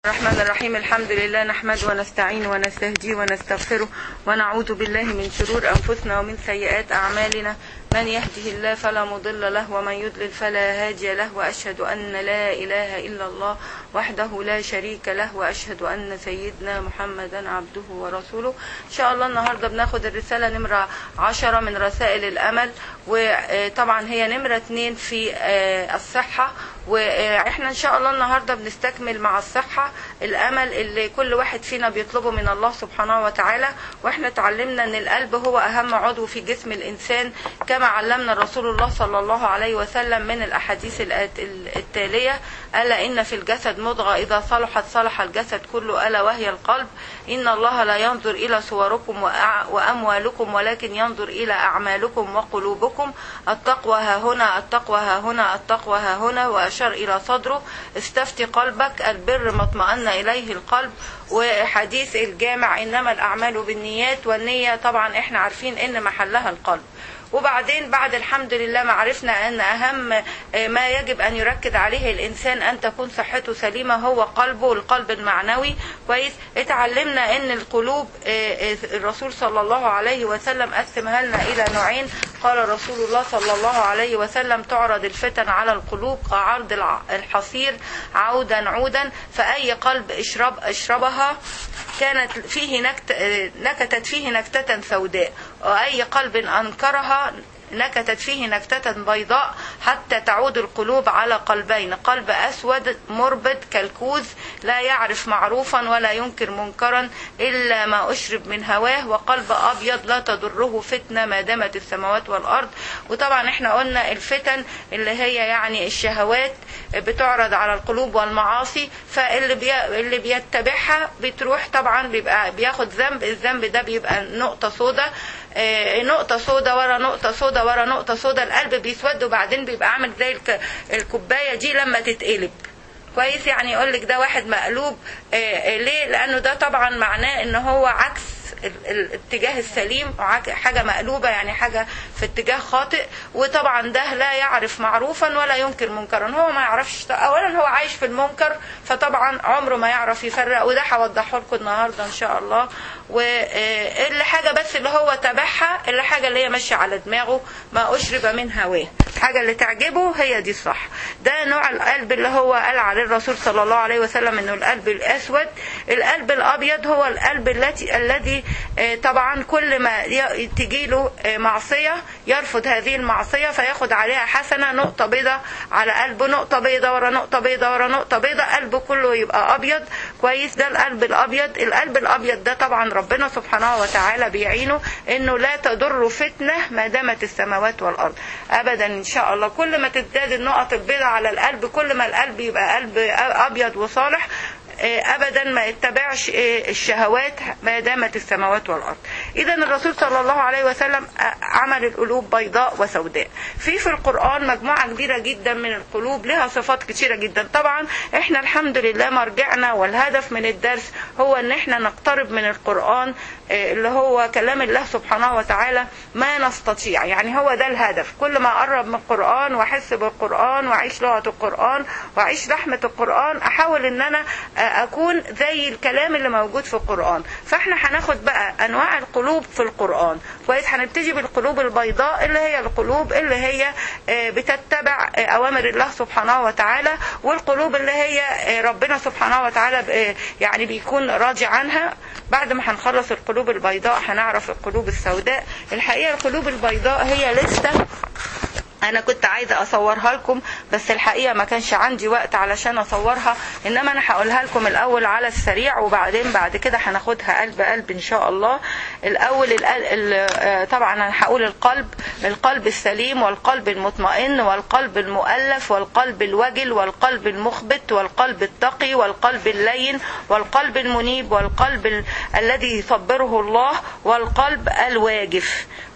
الرحمن الرحيم الحمد لله نحمد ونستعين ونستهدي ونستغفره ونعوذ بالله من شرور أنفسنا ومن سيئات أعمالنا من يهده الله فلا مضل له ومن يضلل فلا هادي له وأشهد أن لا إله إلا الله وحده لا شريك له وأشهد أن سيدنا محمدا عبده ورسوله إن شاء الله النهاردة بناخد الرسالة نمرة عشرة من رسائل الأمل وطبعا هي نمرة اتنين في الصحة واحنا ان شاء الله النهارده بنستكمل مع الصحه الامل اللي كل واحد فينا بيطلبه من الله سبحانه وتعالى واحنا اتعلمنا ان القلب هو اهم عضو في جسم الانسان كما علمنا رسول الله صلى الله عليه وسلم من الاحاديث التاليه الا ان في الجسد مضغه اذا صلحت صلح الجسد كله الا وهي القلب ان الله لا ينظر الى صوركم واموالكم ولكن ينظر الى اعمالكم وقلوبكم التقوى ها هنا التقوى ها هنا التقوى ها هنا وأشار إلى صدره استفتي قلبك البر ما اطمأن إليه القلب وحديث الجامع إنما الأعمال بالنيات والنية طبعا إحنا عارفين إن محلها القلب وبعدين بعد الحمد لله ما عرفنا ان اهم ما يجب ان يركز عليه الانسان ان تكون صحته سليمه هو قلبه القلب المعنوي كويس اتعلمنا ان القلوب الرسول صلى الله عليه وسلم قسمها لنا الى نوعين قال رسول الله صلى الله عليه وسلم تعرض الفتن على القلوب كعرض الحصير عودا عودا فاي قلب اشرب اشربها كانت فيه نكت نكتت فيه نكتة سوداء وأي قلب أنكرها نكتت فيه نكتة بيضاء حتى تعود القلوب على قلبين قلب أسود مربد كالكوز لا يعرف معروفا ولا ينكر منكرا إلا ما أشرب من هواه وقلب أبيض لا تضره فتنة ما دامت السماوات والأرض وطبعا احنا قلنا الفتن اللي هي يعني الشهوات بتعرض على القلوب والمعاصي فاللي بي... اللي بيتبعها بتروح طبعا بيبقى بياخد ذنب الذنب ده بيبقى نقطة سوداء نقطة سودا ورا نقطة سودا ورا نقطة سودا القلب بيسود وبعدين بيبقى عامل زي الكوباية دي لما تتقلب كويس يعني يقول لك ده واحد مقلوب ليه لانه ده طبعا معناه ان هو عكس الاتجاه السليم حاجة مقلوبة يعني حاجة في اتجاه خاطئ وطبعا ده لا يعرف معروفا ولا ينكر منكرا هو ما يعرفش اولا هو عايش في المنكر فطبعا عمره ما يعرف يفرق وده هوضحه لكم النهارده ان شاء الله واللي حاجة بس اللي هو تبعها اللي حاجة اللي هي ماشية على دماغه ما أشرب من هواه الحاجة اللي تعجبه هي دي الصح ده نوع القلب اللي هو قال عليه الرسول صلى الله عليه وسلم انه القلب الاسود القلب الابيض هو القلب التي الذي طبعا كل ما تجي له معصية يرفض هذه المعصية فياخد عليها حسنة نقطة بيضة على قلبه نقطة بيضة ورا نقطة بيضة ورا نقطة بيضة قلبه كله يبقى ابيض كويس ده القلب الابيض القلب الابيض ده طبعا ربنا سبحانه وتعالى بيعينه انه لا تضر فتنة ما دامت السماوات والارض ابدا ان شاء الله كل ما تزداد النقط البيضاء على القلب كل ما القلب يبقى قلب ابيض وصالح ابدا ما يتبعش الشهوات ما دامت السماوات والارض اذا الرسول صلى الله عليه وسلم عمل القلوب بيضاء وسوداء في في القران مجموعه كبيره جدا من القلوب لها صفات كتيره جدا طبعا احنا الحمد لله مرجعنا والهدف من الدرس هو ان احنا نقترب من القران اللي هو كلام الله سبحانه وتعالى ما نستطيع يعني هو ده الهدف كل ما اقرب من القران واحس بالقران واعيش لغه القران واعيش رحمه القران احاول ان انا اكون زي الكلام اللي موجود في القرآن فاحنا هناخد بقى انواع القلوب في القرآن كويس هنبتدي بالقلوب البيضاء اللي هي القلوب اللي هي بتتبع اوامر الله سبحانه وتعالى والقلوب اللي هي ربنا سبحانه وتعالى يعني بيكون راضي عنها بعد ما هنخلص القلوب البيضاء هنعرف القلوب السوداء الحقيقة القلوب البيضاء هي لسه انا كنت عايزه اصورها لكم بس الحقيقه ما كانش عندي وقت علشان اصورها انما انا هقولها لكم الاول على السريع وبعدين بعد كده هناخدها قلب قلب ان شاء الله الاول ال ال طبعا انا هقول القلب القلب السليم والقلب المطمئن والقلب المؤلف والقلب الوجل والقلب المخبت والقلب التقي والقلب اللين والقلب المنيب والقلب ال الذي يصبره الله والقلب الواجف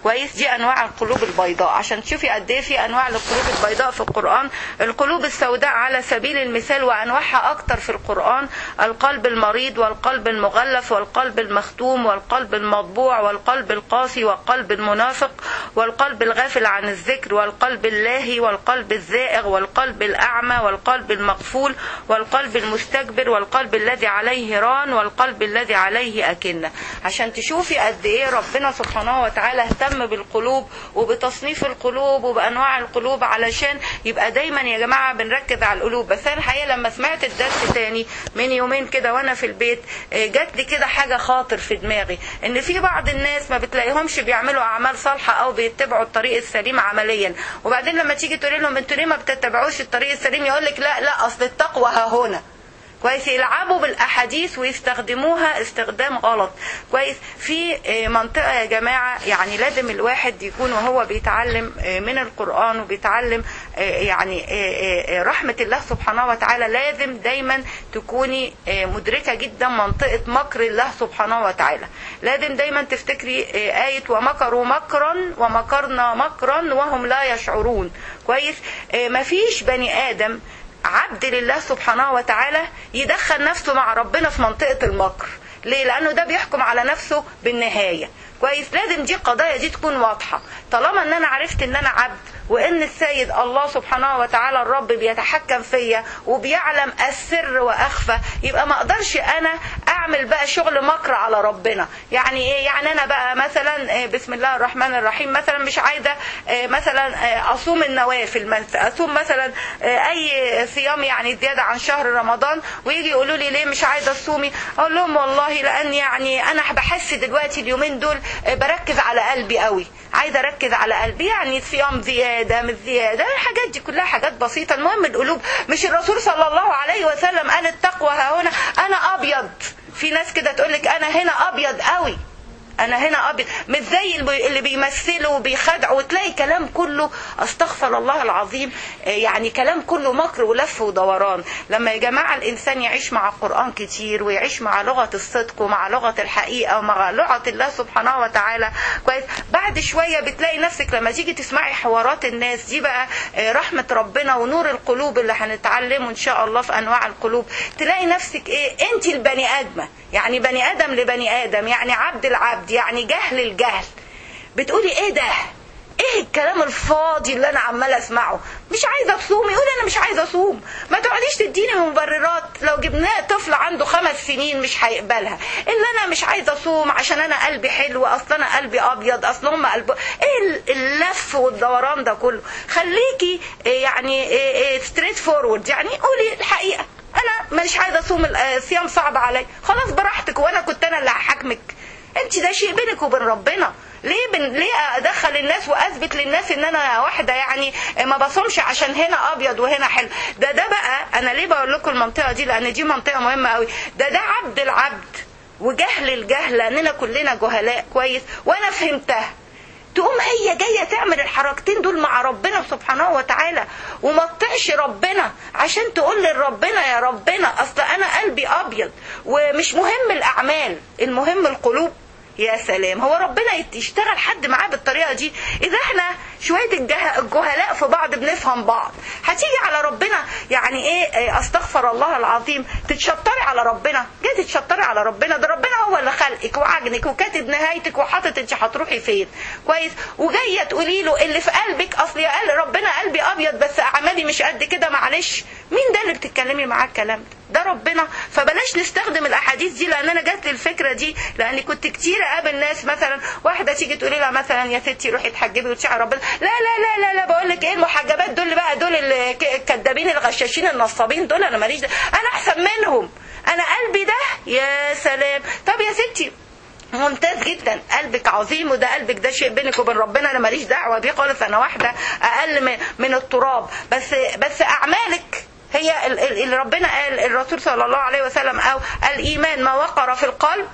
كويس دي انواع القلوب البيضاء عشان تشوفي قد ايه في انواع للقلوب البيضاء في القران القلوب السوداء على سبيل المثال وانواعها اكتر في القران القلب المريض والقلب المغلف والقلب المختوم والقلب المطبوع والقلب القاسي والقلب المنافق والقلب الغافل عن الذكر والقلب اللاهي والقلب الزائغ والقلب الاعمى والقلب المقفول والقلب المستكبر والقلب الذي عليه ران والقلب الذي عليه اكنه عشان تشوفي قد ايه ربنا سبحانه وتعالى اهتم بالقلوب وبتصنيف القلوب وبانواع القلوب علشان يبقى دايما يا جماعه بنركز على القلوب بس انا الحقيقه لما سمعت الدرس تاني من يومين كده وانا في البيت آه، جات لي كده حاجه خاطر في دماغي ان في بعض الناس ما بتلاقيهمش بيعملوا اعمال صالحه او بيتبعوا الطريق السليم عمليا وبعدين لما تيجي تقولي لهم انتوا ليه ما بتتبعوش الطريق السليم يقول لك لا لا اصل التقوى ها هنا كويس يلعبوا بالاحاديث ويستخدموها استخدام غلط كويس في آه، منطقه يا جماعه يعني لازم الواحد يكون وهو بيتعلم آه، من القران وبيتعلم آه، يعني آه، آه، رحمه الله سبحانه وتعالى لازم دايما تكوني آه، مدركه جدا منطقه مكر الله سبحانه وتعالى لازم دايما تفتكري آه، ايه ومكروا مكرا ومكرنا مكرا وهم لا يشعرون كويس آه، مفيش بني ادم عبد لله سبحانه وتعالى يدخل نفسه مع ربنا في منطقة المكر ليه لانه ده بيحكم على نفسه بالنهاية كويس لازم دي قضايا دي تكون واضحة طالما ان انا عرفت ان انا عبد وان السيد الله سبحانه وتعالى الرب بيتحكم فيا وبيعلم السر واخفى يبقى ما اقدرش انا اعمل بقى شغل مكر على ربنا يعني ايه يعني انا بقى مثلا آه، بسم الله الرحمن الرحيم مثلا مش عايزه آه، مثلا آه، اصوم النوافل مثلا اصوم مثلا آه، اي صيام يعني زياده عن شهر رمضان ويجي يقولوا لي ليه مش عايزه تصومي اقول لهم والله لان يعني انا بحس دلوقتي اليومين دول آه، بركز على قلبي قوي عايزه اركز على قلبي يعني صيام زياده مش زياده الحاجات دي كلها حاجات بسيطه المهم القلوب مش الرسول صلى الله عليه وسلم قال التقوى ها هنا انا ابيض في ناس كده تقول لك انا هنا ابيض قوي انا هنا ابيض مش زي اللي اللي بيمثلوا وبيخدعوا وتلاقي كلام كله استغفر الله العظيم آه، يعني كلام كله مكر ولف ودوران لما يا جماعه الانسان يعيش مع القران كتير ويعيش مع لغه الصدق ومع لغه الحقيقه ومع لغه الله سبحانه وتعالى كويس بعد شويه بتلاقي نفسك لما تيجي تسمعي حوارات الناس دي بقى آه، رحمه ربنا ونور القلوب اللي هنتعلمه ان شاء الله في انواع القلوب تلاقي نفسك ايه انت البني ادمه يعني بني ادم لبني ادم يعني عبد العبد يعني جهل الجهل بتقولي ايه ده ايه الكلام الفاضي اللي انا عماله اسمعه مش عايزه اصوم يقول انا مش عايزه اصوم ما تقعديش تديني مبررات لو جبناه طفل عنده خمس سنين مش هيقبلها اللي انا مش عايزه اصوم عشان انا قلبي حلو اصل انا قلبي ابيض اصل هم قلب ايه اللف والدوران ده كله خليكي إيه يعني ستريت فورورد يعني قولي الحقيقه انا مش عايزه اصوم الصيام صعب عليا خلاص براحتك وانا كنت انا اللي هحاكمك انت ده شيء بينك وبين ربنا ليه بن... ليه ادخل الناس واثبت للناس ان انا واحده يعني ما بصومش عشان هنا ابيض وهنا حلو ده ده بقى انا ليه بقول لكم المنطقه دي لان دي منطقه مهمه قوي ده ده عبد العبد وجهل الجهل لاننا كلنا جهلاء كويس وانا فهمتها تقوم هي جايه تعمل الحركتين دول مع ربنا سبحانه وتعالى وما تطيعش ربنا عشان تقول لربنا يا ربنا اصل انا قلبي ابيض ومش مهم الاعمال المهم القلوب يا سلام هو ربنا يشتغل حد معاه بالطريقه دي اذا احنا شويه الجه... الجهلاء في بعض بنفهم بعض هتيجي على ربنا يعني ايه استغفر الله العظيم تتشطري على ربنا جاي تتشطري على ربنا ده ربنا هو اللي خلقك وعجنك وكاتب نهايتك وحاطط انت هتروحي فين كويس وجايه تقولي له اللي في قلبك اصل يا قال ربنا قلبي ابيض بس اعمالي مش قد كده معلش مين ده اللي بتتكلمي معاه الكلام ده ده ربنا فبلاش نستخدم الاحاديث دي لان انا جات لي الفكره دي لاني كنت كتير اقابل ناس مثلا واحده تيجي تقولي لها مثلا يا ستي روحي اتحجبي وتشعر ربنا لا لا لا لا لا بقول لك ايه المحجبات دول بقى دول الكدابين الغشاشين النصابين دول انا ماليش ده انا احسن منهم انا قلبي ده يا سلام طب يا ستي ممتاز جدا قلبك عظيم وده قلبك ده شيء بينك وبين ربنا انا ماليش دعوه بيه خالص انا واحده اقل من التراب بس بس اعمالك هي اللي ربنا قال الرسول صلى الله عليه وسلم او الايمان ما وقر في القلب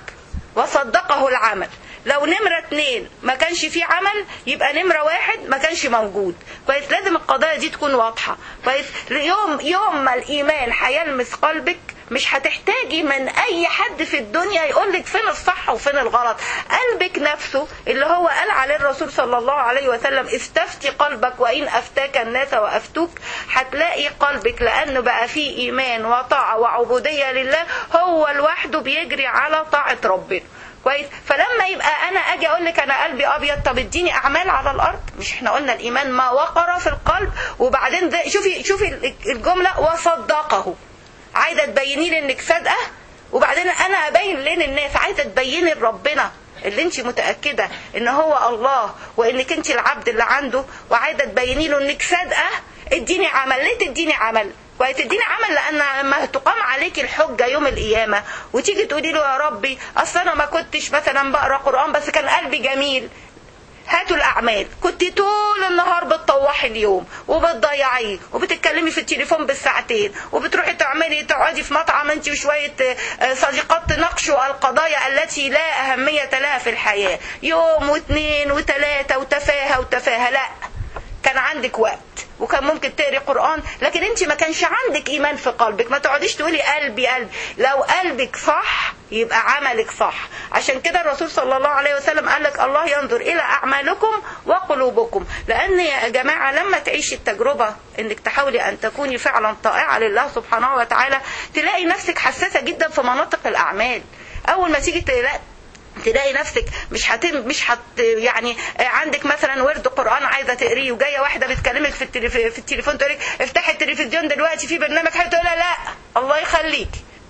وصدقه العمل لو نمرة اتنين ما كانش فيه عمل يبقى نمرة واحد ما كانش موجود كويس لازم القضايا دي تكون واضحة كويس يوم يوم ما الإيمان هيلمس قلبك مش هتحتاجي من اي حد في الدنيا يقول لك فين الصح وفين الغلط قلبك نفسه اللي هو قال عليه الرسول صلى الله عليه وسلم استفتي قلبك وان افتاك الناس وافتوك هتلاقي قلبك لانه بقى فيه ايمان وطاعه وعبوديه لله هو لوحده بيجري على طاعه ربنا كويس فلما يبقى انا اجي اقول لك انا قلبي ابيض طب اديني اعمال على الارض مش احنا قلنا الايمان ما وقر في القلب وبعدين ده شوفي شوفي الجمله وصدقه عايزه تبيني لي انك صادقه وبعدين انا ابين لين الناس عايزه تبيني لربنا اللي انت متاكده ان هو الله وانك انت العبد اللي عنده وعايزه تبيني له انك صادقه اديني عمل ليه تديني عمل وهتديني عمل لان لما تقام عليك الحجه يوم القيامه وتيجي تقولي له يا ربي اصل انا ما كنتش مثلا بقرا قران بس كان قلبي جميل هاتوا الاعمال كنت طول النهار بتطوحي اليوم وبتضيعيه وبتتكلمي في التليفون بالساعتين وبتروحي تعملي تقعدي في مطعم انت وشويه صديقات تناقشوا القضايا التي لا اهميه لها في الحياه يوم واثنين وثلاثه وتفاهه وتفاهه لا كان عندك وقت وكان ممكن تقري قرآن لكن انت ما كانش عندك ايمان في قلبك ما تقعديش تقولي قلبي قلبي لو قلبك صح يبقى عملك صح عشان كده الرسول صلى الله عليه وسلم قال لك الله ينظر الى اعمالكم وقلوبكم لان يا جماعه لما تعيشي التجربه انك تحاولي ان تكوني فعلا طائعه لله سبحانه وتعالى تلاقي نفسك حساسه جدا في مناطق الاعمال اول ما تيجي تلاقي تلاقي نفسك مش هتم مش هت يعني عندك مثلا ورد قران عايزه تقريه وجايه واحده بتكلمك في التليف... في التليفون تقول لك افتحي التلفزيون دلوقتي في برنامج حلو تقول لا الله يخليك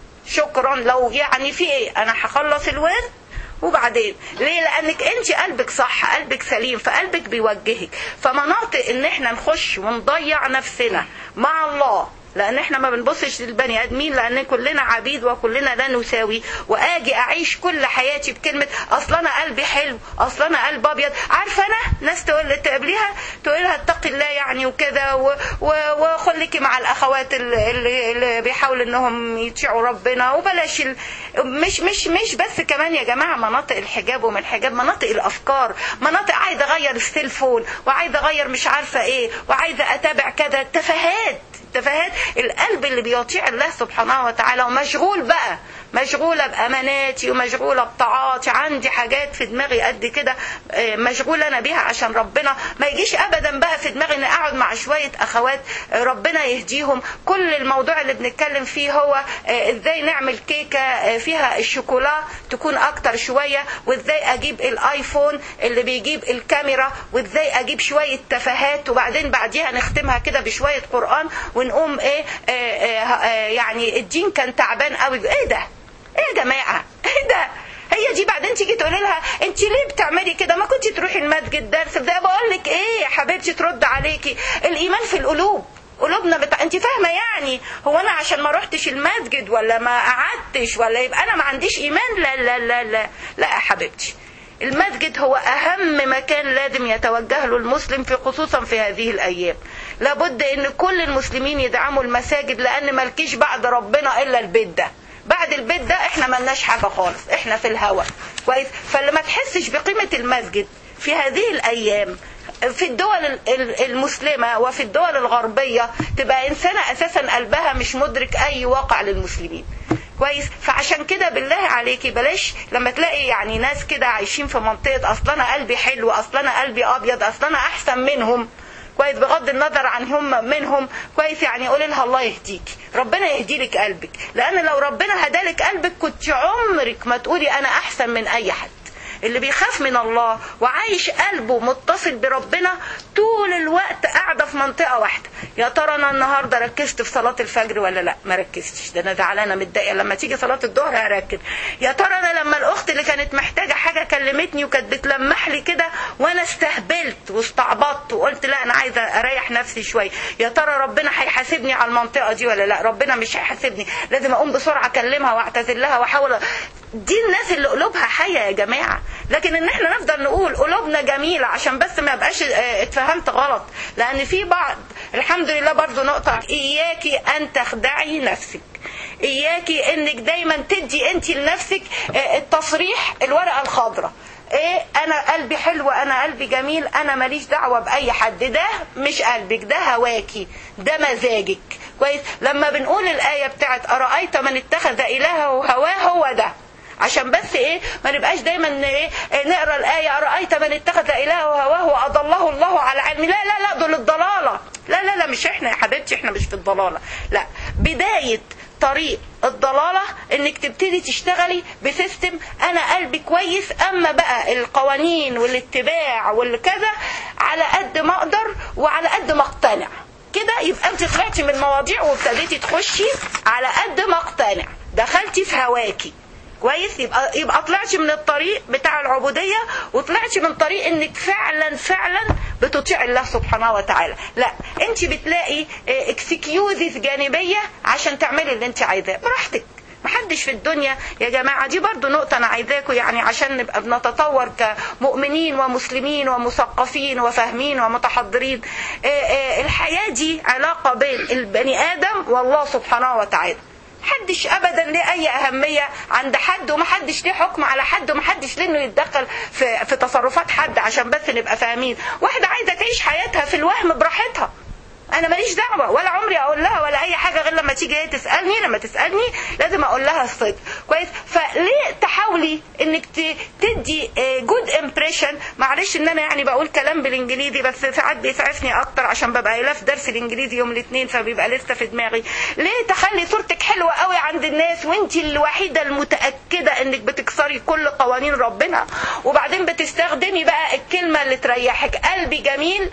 شكرا لو يعني في ايه انا هخلص الورد وبعدين ليه لانك انت قلبك صح قلبك سليم فقلبك بيوجهك فمناطق ان احنا نخش ونضيع نفسنا مع الله لان احنا ما بنبصش للبني ادمين لان كلنا عبيد وكلنا لا نساوي واجي اعيش كل حياتي بكلمه اصل انا قلبي حلو اصل انا قلب ابيض عارفه انا ناس تقول تقابليها تقول لها اتقي الله يعني وكده وخليكي مع الاخوات اللي, اللي بيحاولوا انهم يطيعوا ربنا وبلاش ال... مش مش مش بس كمان يا جماعه مناطق الحجاب ومن الحجاب مناطق الافكار مناطق عايزه اغير السيلفون وعايزه اغير مش عارفه ايه وعايزه اتابع كذا تفاهات تفاهات القلب اللي بيطيع الله سبحانه وتعالى ومشغول بقى مشغولة بأماناتي ومشغولة بطاعاتي عندي حاجات في دماغي قد كده مشغولة أنا بيها عشان ربنا ما يجيش أبدا بقى في دماغي إن أقعد مع شوية أخوات ربنا يهديهم كل الموضوع اللي بنتكلم فيه هو إزاي نعمل كيكة فيها الشوكولا تكون أكتر شوية وإزاي أجيب الآيفون اللي بيجيب الكاميرا وإزاي أجيب شوية تفاهات وبعدين بعديها نختمها كده بشوية قرآن ونقوم إيه يعني الدين كان تعبان قوي إيه ده ايه يا جماعه ايه ده هي دي بعدين تيجي تقولي لها انت ليه بتعملي كده ما كنتي تروحي المسجد درس ده بقول لك ايه يا حبيبتي ترد عليكي الايمان في القلوب قلوبنا بتاع انت فاهمه يعني هو انا عشان ما روحتش المسجد ولا ما قعدتش ولا يبقى انا ما عنديش ايمان لا لا لا لا لا يا حبيبتي المسجد هو اهم مكان لازم يتوجه له المسلم في خصوصا في هذه الايام لابد ان كل المسلمين يدعموا المساجد لان مالكيش بعد ربنا الا البيت ده بعد البيت ده احنا ملناش حاجه خالص احنا في الهوا كويس فاللي ما تحسش بقيمه المسجد في هذه الايام في الدول المسلمة وفي الدول الغربية تبقى إنسانة أساسا قلبها مش مدرك أي واقع للمسلمين كويس فعشان كده بالله عليكي بلاش لما تلاقي يعني ناس كده عايشين في منطقة أصل أنا قلبي حلو أصل أنا قلبي أبيض أصل أنا أحسن منهم كويس بغض النظر عن هم منهم كويس يعني قولي لها الله يهديك ربنا يهدي لك قلبك لان لو ربنا هدالك قلبك كنت عمرك ما تقولي انا احسن من اي حد اللي بيخاف من الله وعايش قلبه متصل بربنا طول الوقت قاعدة في منطقة واحدة يا ترى انا النهارده ركزت في صلاة الفجر ولا لا ما ركزتش ده انا زعلانة متضايقة لما تيجي صلاة الظهر هركز يا ترى انا لما الاخت اللي كانت محتاجة حاجة كلمتني وكانت بتلمح لي كده وانا استهبلت واستعبطت وقلت لا انا عايزة اريح نفسي شوية يا ترى ربنا هيحاسبني على المنطقة دي ولا لا ربنا مش هيحاسبني لازم اقوم بسرعة اكلمها واعتذر لها واحاول دي الناس اللي قلوبها حية يا جماعة لكن ان احنا نفضل نقول قلوبنا جميلة عشان بس ما يبقاش اتفهمت غلط لان في بعض الحمد لله برضو نقطة اياكي ان تخدعي نفسك اياكي انك دايما تدي انت لنفسك التصريح الورقة الخضراء ايه انا قلبي حلو انا قلبي جميل انا ماليش دعوه باي حد ده مش قلبك ده هواكي ده مزاجك كويس لما بنقول الايه بتاعت ارايت من اتخذ الهه هواه هو ده عشان بس ايه ما نبقاش دايما ايه نقرا الايه ارايت من اتخذ الهه هواه واضله الله على علم لا لا لا دول الضلاله لا لا لا مش احنا يا حبيبتي احنا مش في الضلاله لا بدايه طريق الضلالة انك تبتدي تشتغلي بسيستم انا قلبي كويس اما بقى القوانين والاتباع والكذا على قد ما اقدر وعلى قد ما اقتنع كده يبقى انت طلعتي من المواضيع وابتديتي تخشي على قد ما اقتنع دخلتي في هواكي كويس يبقى يبقى طلعتي من الطريق بتاع العبوديه وطلعتي من طريق انك فعلا فعلا بتطيع الله سبحانه وتعالى لا انت بتلاقي اكسكيوزز جانبيه عشان تعملي اللي انت عايزاه براحتك محدش في الدنيا يا جماعة دي برضو نقطة أنا عايزاكم يعني عشان نبقى بنتطور كمؤمنين ومسلمين ومثقفين وفاهمين ومتحضرين الحياة دي علاقة بين البني آدم والله سبحانه وتعالى محدش ابدا ليه اي اهميه عند حد ومحدش ليه حكم على حد ومحدش ليه انه يتدخل في في تصرفات حد عشان بس نبقى فاهمين واحده عايزه تعيش حياتها في الوهم براحتها انا ماليش دعوه ولا عمري اقول لها ولا اي حاجه غير لما تيجي هي تسالني لما تسالني لازم اقول لها الصدق كويس فليه تحاولي انك تدي جود امبريشن معلش ان انا يعني بقول كلام بالانجليزي بس ساعات بيسعفني اكتر عشان ببقى قايلاه في درس الانجليزي يوم الاثنين فبيبقى لسه في دماغي ليه تخلي صورتك حلوه قوي عند الناس وانت الوحيده المتاكده انك بتكسري كل قوانين ربنا وبعدين بتستخدمي بقى الكلمه اللي تريحك قلبي جميل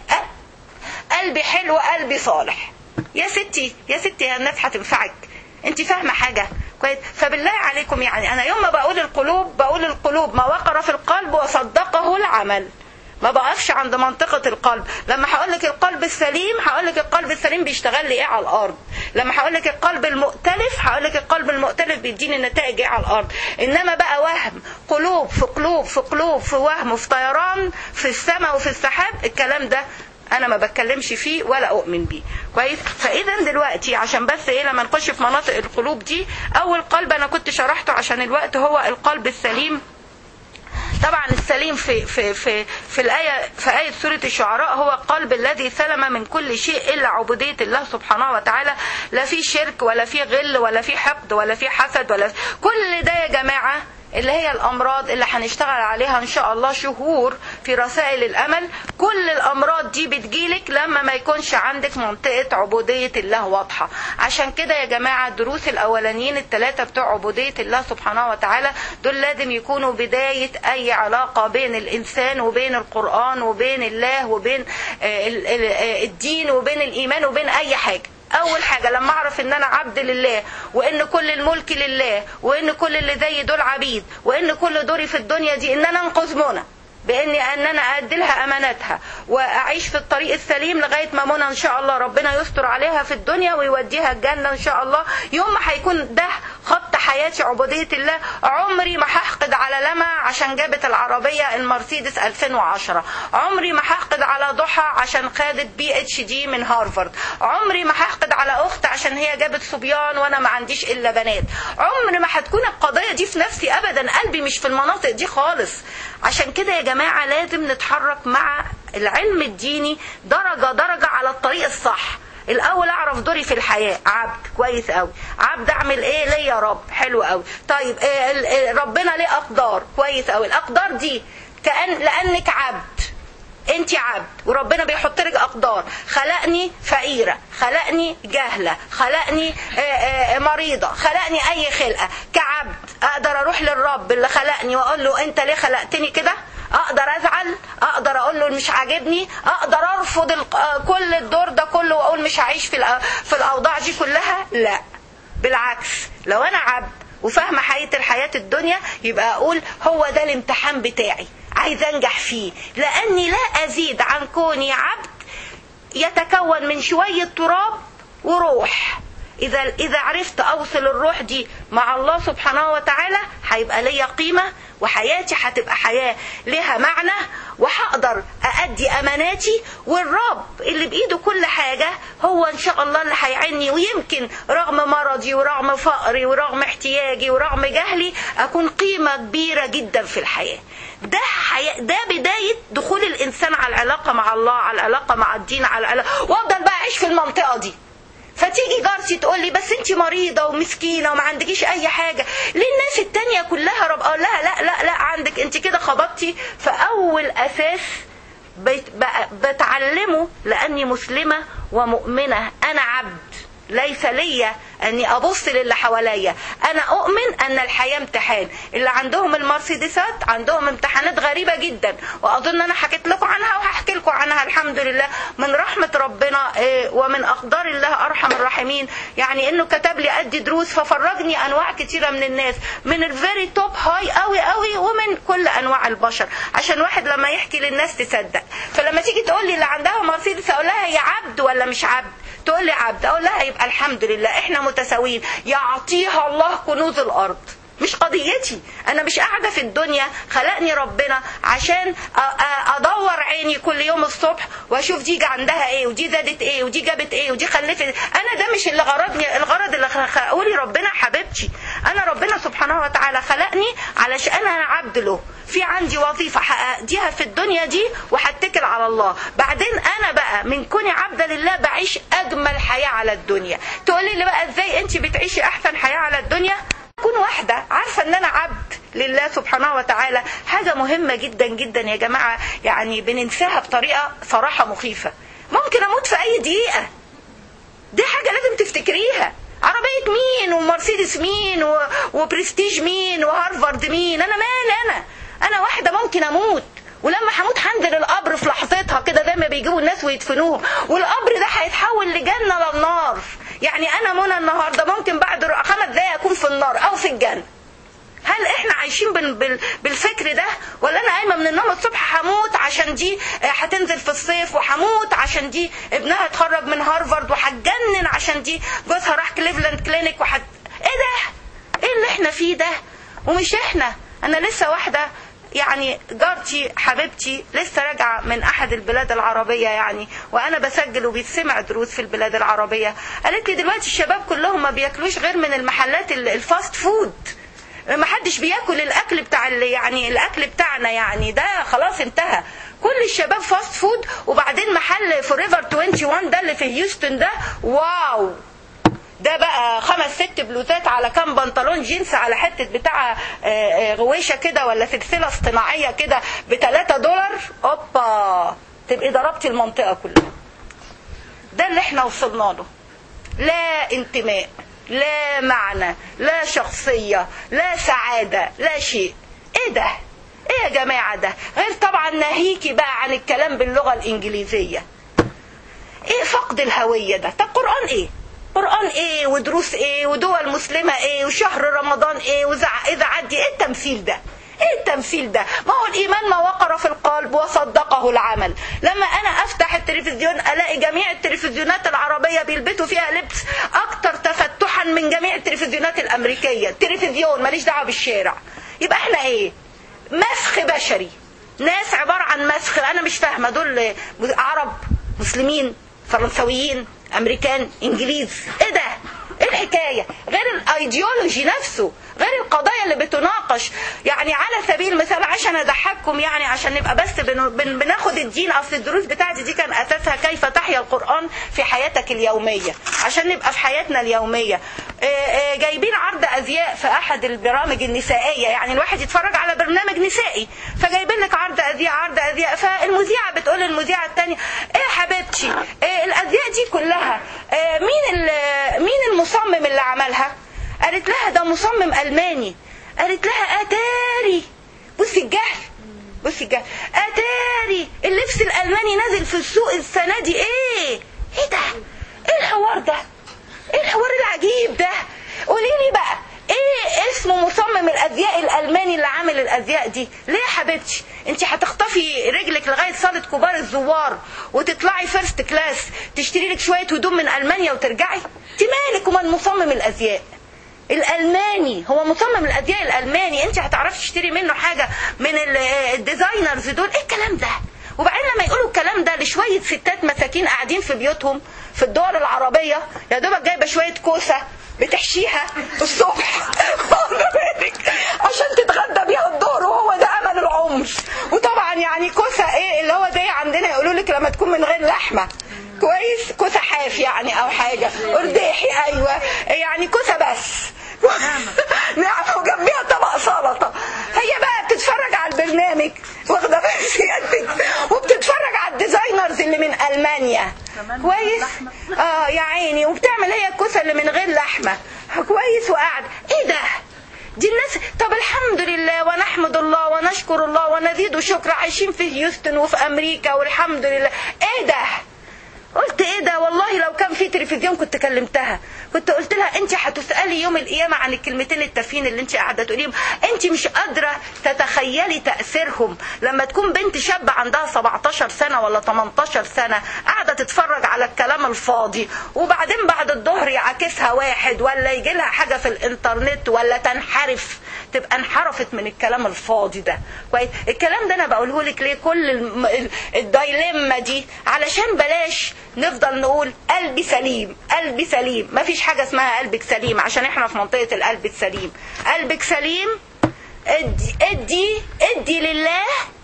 قلبي حلو قلبي صالح يا ستي يا ستي يا الناس هتنفعك انت فاهمه حاجه كويس فبالله عليكم يعني انا يوم ما بقول القلوب بقول القلوب ما وقر في القلب وصدقه العمل ما بقفش عند منطقة القلب لما هقول لك القلب السليم هقول لك القلب السليم بيشتغل لي ايه على الارض لما هقول لك القلب المؤتلف هقول لك القلب المؤتلف بيديني النتائج ايه على الارض انما بقى وهم قلوب في قلوب في قلوب في وهم في طيران في السماء وفي السحاب الكلام ده انا ما بتكلمش فيه ولا اؤمن بيه كويس فاذا دلوقتي عشان بس ايه لما نخش في مناطق القلوب دي اول قلب انا كنت شرحته عشان الوقت هو القلب السليم طبعا السليم في في في في الايه في ايه سوره الشعراء هو القلب الذي سلم من كل شيء الا عبوديه الله سبحانه وتعالى لا في شرك ولا في غل ولا في حقد ولا في حسد ولا كل ده يا جماعه اللي هي الامراض اللي هنشتغل عليها ان شاء الله شهور في رسائل الامل كل الامراض دي بتجيلك لما ما يكونش عندك منطقه عبوديه الله واضحه عشان كده يا جماعه الدروس الاولانيين الثلاثه بتوع عبوديه الله سبحانه وتعالى دول لازم يكونوا بدايه اي علاقه بين الانسان وبين القران وبين الله وبين الدين وبين الايمان وبين اي حاجه اول حاجه لما اعرف ان انا عبد لله وان كل الملك لله وان كل اللي زي دول عبيد وان كل دوري في الدنيا دي ان انا انقذ منى باني ان انا ادي لها اماناتها واعيش في الطريق السليم لغايه ما منى ان شاء الله ربنا يستر عليها في الدنيا ويوديها الجنه ان شاء الله يوم ما هيكون ده خط حياتي عبوديه الله عمري ما هحقد على لما عشان جابت العربيه المرسيدس 2010 عمري ما هحقد على ضحى عشان خدت بي اتش دي من هارفارد عمري ما هحقد على اخت عشان هي جابت صبيان وانا ما عنديش الا بنات عمر ما هتكون القضيه دي في نفسي ابدا قلبي مش في المناطق دي خالص عشان كده يا جماعه لازم نتحرك مع العلم الديني درجه درجه على الطريق الصح الاول اعرف دوري في الحياه عبد كويس قوي عبد اعمل ايه ليه يا رب حلو قوي طيب إيه ربنا ليه اقدار كويس قوي الاقدار دي كأن لانك عبد انت عبد وربنا بيحط لك اقدار خلقني فقيره خلقني جهله خلقني مريضه خلقني اي خلقه كعبد اقدر اروح للرب اللي خلقني واقول له انت ليه خلقتني كده اقدر ازعل اقدر اقول له مش عاجبني اقدر ارفض كل الدور ده كله واقول مش هعيش في في الاوضاع دي كلها لا بالعكس لو انا عبد وفاهمه حقيقه الحياه الدنيا يبقى اقول هو ده الامتحان بتاعي عايز انجح فيه لاني لا ازيد عن كوني عبد يتكون من شويه تراب وروح اذا اذا عرفت اوصل الروح دي مع الله سبحانه وتعالى هيبقى ليا قيمه وحياتي هتبقى حياه لها معنى وهقدر أأدي أماناتي والرب اللي بإيده كل حاجة هو إن شاء الله اللي هيعني ويمكن رغم مرضي ورغم فقري ورغم احتياجي ورغم جهلي أكون قيمة كبيرة جدا في الحياة ده حي... ده بداية دخول الإنسان على العلاقة مع الله على العلاقة مع الدين على العلاقة وأفضل بقى أعيش في المنطقة دي فتيجي جارتي تقول لي بس انت مريضه ومسكينه وما عندكيش اي حاجه ليه الناس التانية كلها رب اقول لها لا لا لا عندك انت كده خبطتي في اول اساس بت- بق- بتعلمه لاني مسلمه ومؤمنه انا عبد ليس لي اني ابص للي حواليا انا اؤمن ان الحياه امتحان اللي عندهم المرسيدسات عندهم امتحانات غريبه جدا واظن انا حكيت لكم عنها وهحكي لكم عنها الحمد لله من رحمه ربنا إيه، ومن اقدار الله ارحم الراحمين يعني انه كتب لي ادي دروس ففرجني انواع كتيره من الناس من الفيري توب هاي قوي قوي ومن كل انواع البشر عشان واحد لما يحكي للناس تصدق فلما تيجي تقول لي اللي عندها مرسيدس اقول لها هي عبد ولا مش عبد تقول لي عبد اقول لها يبقى الحمد لله احنا متساويين يعطيها الله كنوز الارض مش قضيتي انا مش قاعده في الدنيا خلقني ربنا عشان أ- أ- ادور عيني كل يوم الصبح واشوف دي عندها ايه ودي زادت ايه ودي جابت ايه ودي خلفت انا ده مش اللي غرضني الغرض اللي خلقه لي ربنا حبيبتي انا ربنا سبحانه وتعالى خلقني علشان انا عبد له في عندي وظيفة هأديها في الدنيا دي وهتكل على الله بعدين أنا بقى من كوني عبدة لله بعيش أجمل حياة على الدنيا تقولي لي بقى إزاي أنت بتعيشي أحسن حياة على الدنيا أكون واحدة عارفة إن أنا عبد لله سبحانه وتعالى حاجة مهمة جدا جدا يا جماعة يعني بننساها بطريقة صراحة مخيفة ممكن أموت في أي دقيقة دي حاجة لازم تفتكريها عربية مين ومرسيدس مين و... وبرستيج مين وهارفارد مين أنا مالي أنا أنا واحدة ممكن أموت ولما هموت هنزل القبر في لحظتها كده زي ما بيجيبوا الناس ويدفنوهم والقبر ده هيتحول لجنة للنار يعني أنا منى النهاردة ممكن بعد خمس دقايق أكون في النار أو في الجنة هل احنا عايشين بال بال بالفكر ده ولا انا قايمه من النوم الصبح هموت عشان دي آه، هتنزل في الصيف وهموت عشان دي ابنها اتخرج من هارفارد وهتجنن عشان دي جوزها راح كليفلاند كلينيك وحت ايه ده ايه اللي احنا فيه ده ومش احنا انا لسه واحده يعني جارتي حبيبتي لسه راجعه من احد البلاد العربيه يعني وانا بسجل وبيتسمع دروس في البلاد العربيه قالت لي دلوقتي الشباب كلهم ما بياكلوش غير من المحلات ال- الفاست فود ما حدش بياكل الاكل بتاع ال- يعني الاكل بتاعنا يعني ده خلاص انتهى كل الشباب فاست فود وبعدين محل فوريفر 21 ده اللي في هيوستن ده واو ده بقى خمس ست بلوزات على كام بنطلون جينز على حته بتاع آه، آه، غويشه كده ولا سلسله اصطناعيه كده ب 3 دولار اوبا تبقي ضربتي المنطقه كلها ده اللي احنا وصلنا له لا انتماء لا معنى لا شخصية لا سعادة لا شيء ايه ده ايه يا جماعة ده غير طبعا ناهيكي بقى عن الكلام باللغة الانجليزية ايه فقد الهوية ده طب قرآن ايه قرآن ايه ودروس ايه ودول مسلمة ايه وشهر رمضان ايه وإذا- اذا عدي ايه التمثيل ده ايه التمثيل ده ما هو الايمان ما وقر في القلب وصدقه العمل لما انا افتح التلفزيون الاقي جميع التلفزيونات العربيه بيلبسوا فيها لبس اكتر تفتحا من جميع التلفزيونات الامريكيه التلفزيون ماليش دعوه بالشارع يبقى احنا ايه مسخ بشري ناس عباره عن مسخ انا مش فاهمه دول عرب مسلمين فرنسويين امريكان انجليز ايه ده ايه الحكايه غير الايديولوجي نفسه غير القضايا اللي بتناقش يعني على سبيل المثال عشان اضحككم يعني عشان نبقى بس بن بن بناخد الدين اصل الدروس بتاعتي دي كان اساسها كيف تحيا القران في حياتك اليوميه عشان نبقى في حياتنا اليوميه آه، آه، جايبين عرض ازياء في احد البرامج النسائيه يعني الواحد يتفرج على برنامج نسائي فجايبين لك عرض ازياء عرض ازياء فالمذيعه بتقول للمذيعه الثانيه ايه يا حبيبتي إيه الازياء دي كلها آه، مين ال- مين المصمم اللي عملها قالت لها ده مصمم الماني قالت لها اتاري بصي الجهل بصي الجهل اتاري اللبس الالماني نازل في السوق السنه دي ايه ايه ده ايه الحوار ده ايه الحوار العجيب ده قولي لي بقى ايه اسم مصمم الازياء الالماني اللي عامل الازياء دي ليه يا حبيبتي انت هتخطفي رجلك لغايه صاله كبار الزوار وتطلعي فيرست كلاس تشتري لك شويه هدوم من المانيا وترجعي انت مالك ومن مصمم الازياء الالماني هو مصمم الازياء الالماني انت هتعرفي تشتري منه حاجه من ال- الديزاينرز دول ايه الكلام ده وبعدين لما يقولوا الكلام ده لشويه ستات مساكين قاعدين في بيوتهم في الدول العربيه يا دوبك جايبه شويه كوسه بتحشيها الصبح واخدة بالك؟ عشان تتغدى بيها الظهر وهو ده امل العمر وطبعا يعني كوسه ايه اللي هو زي عندنا يقولوا لك لما تكون من غير لحمه كويس كوسه حاف لحاف يعني او حاجه ارداحي ايوه يعني كوسه بس نعم وجنبيها طبق سلطه هي بقى بتتفرج على البرنامج واخده بال سيادتك وبتتفرج على الديزاينرز اللي من المانيا كويس اه يا عيني وبتعمل هي الكوسه اللي من غير لحمه كويس وقاعده ايه ده دي الناس طب الحمد لله ونحمد الله ونشكر الله ونزيد شكر عايشين في هيوستن وفي امريكا والحمد لله ايه ده قلت ايه ده والله لو كان في تلفزيون كنت كلمتها كنت قلت لها انت هتسالي يوم القيامه عن الكلمتين التافهين اللي انت قاعده تقوليهم انت مش قادره تتخيلي تاثيرهم لما تكون بنت شابه عندها 17 سنه ولا 18 سنه قاعده تتفرج على الكلام الفاضي وبعدين بعد الظهر يعاكسها واحد ولا يجي لها حاجه في الانترنت ولا تنحرف تبقى انحرفت من الكلام الفاضي ده كويس الكلام ده انا بقوله لك ليه كل الم- ال- الدايليما دي علشان بلاش نفضل نقول قلبي سليم قلبي سليم ما فيش حاجه اسمها قلبك سليم عشان احنا في منطقه القلب السليم قلبك سليم ادي ادي ادي لله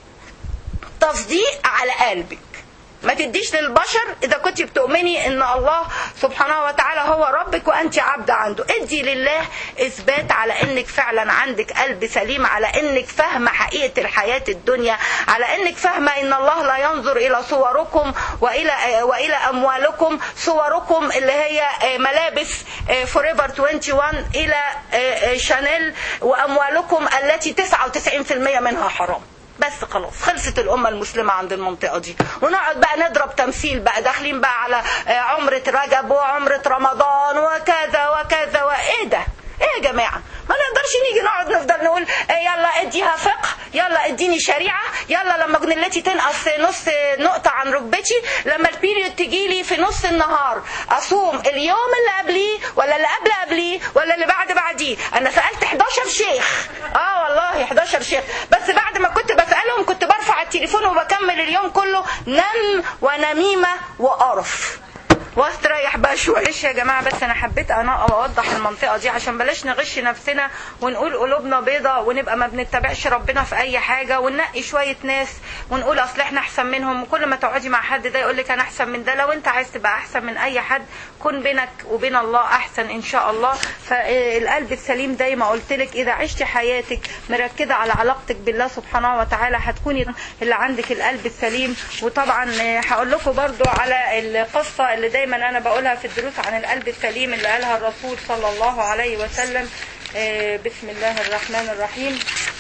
تصديق على قلبك ما تديش للبشر اذا كنت بتؤمني ان الله سبحانه وتعالى هو ربك وانت عبد عنده ادي لله اثبات على انك فعلا عندك قلب سليم على انك فاهمه حقيقه الحياه الدنيا على انك فاهمه ان الله لا ينظر الى صوركم والى والى اموالكم صوركم اللي هي ملابس فوريفر 21 الى شانيل واموالكم التي 99% منها حرام بس خلاص خلصت الأمة المسلمة عند المنطقة دي ونقعد بقى نضرب تمثيل بقى داخلين بقى على آه، عمرة رجب وعمرة رمضان وكذا وكذا وإيه ده ايه يا جماعة ما نقدرش نيجي نقعد نفضل نقول إيه يلا اديها فقه يلا اديني شريعة يلا لما جنلتي تنقص نص نقطة عن ركبتي لما البيريود تجي لي في نص النهار اصوم اليوم اللي قبليه ولا اللي قبل قبليه ولا اللي بعد بعديه انا سألت 11 شيخ اه والله 11 شيخ بس بعد ما كنت بسألهم كنت برفع التليفون وبكمل اليوم كله نم ونميمة وقرف واستريح بقى شويه معلش يا جماعه بس انا حبيت انا اوضح المنطقه دي عشان بلاش نغش نفسنا ونقول قلوبنا بيضة ونبقى ما بنتبعش ربنا في اي حاجه وننقي شويه ناس ونقول اصل احنا احسن منهم وكل ما تقعدي مع حد ده يقول لك انا احسن من ده لو انت عايز تبقى احسن من اي حد كن بينك وبين الله احسن ان شاء الله فالقلب السليم دايما قلت لك اذا عشتي حياتك مركزه على علاقتك بالله سبحانه وتعالى هتكوني اللي عندك القلب السليم وطبعا هقول لكم برضو على القصه اللي دايما انا بقولها في الدروس عن القلب السليم اللي قالها الرسول صلى الله عليه وسلم آه، بسم الله الرحمن الرحيم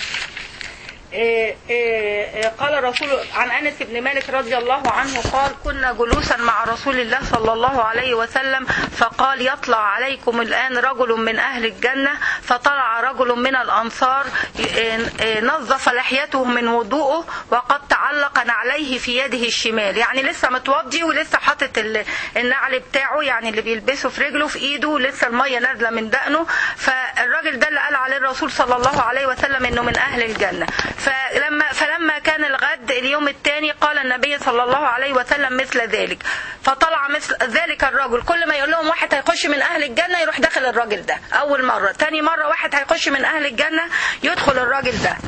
آه، آه، قال الرسول عن انس بن مالك رضي الله عنه قال كنا جلوسا مع رسول الله صلى الله عليه وسلم فقال يطلع عليكم الان رجل من اهل الجنه فطلع رجل من الانصار آه، آه، نظف لحيته من وضوءه وقد تعلق نعليه في يده الشمال يعني لسه متوضي ولسه حاطط ال- النعل بتاعه يعني اللي بيلبسه في رجله في ايده لسه الميه نازله من دقنه فالراجل ده اللي قال عليه الرسول صلى الله عليه وسلم انه من اهل الجنه فلما فلما كان الغد اليوم الثاني قال النبي صلى الله عليه وسلم مثل ذلك فطلع مثل ذلك الرجل كل ما يقول لهم واحد هيخش من اهل الجنه يروح داخل الراجل ده اول مره ثاني مره واحد هيخش من اهل الجنه يدخل الراجل ده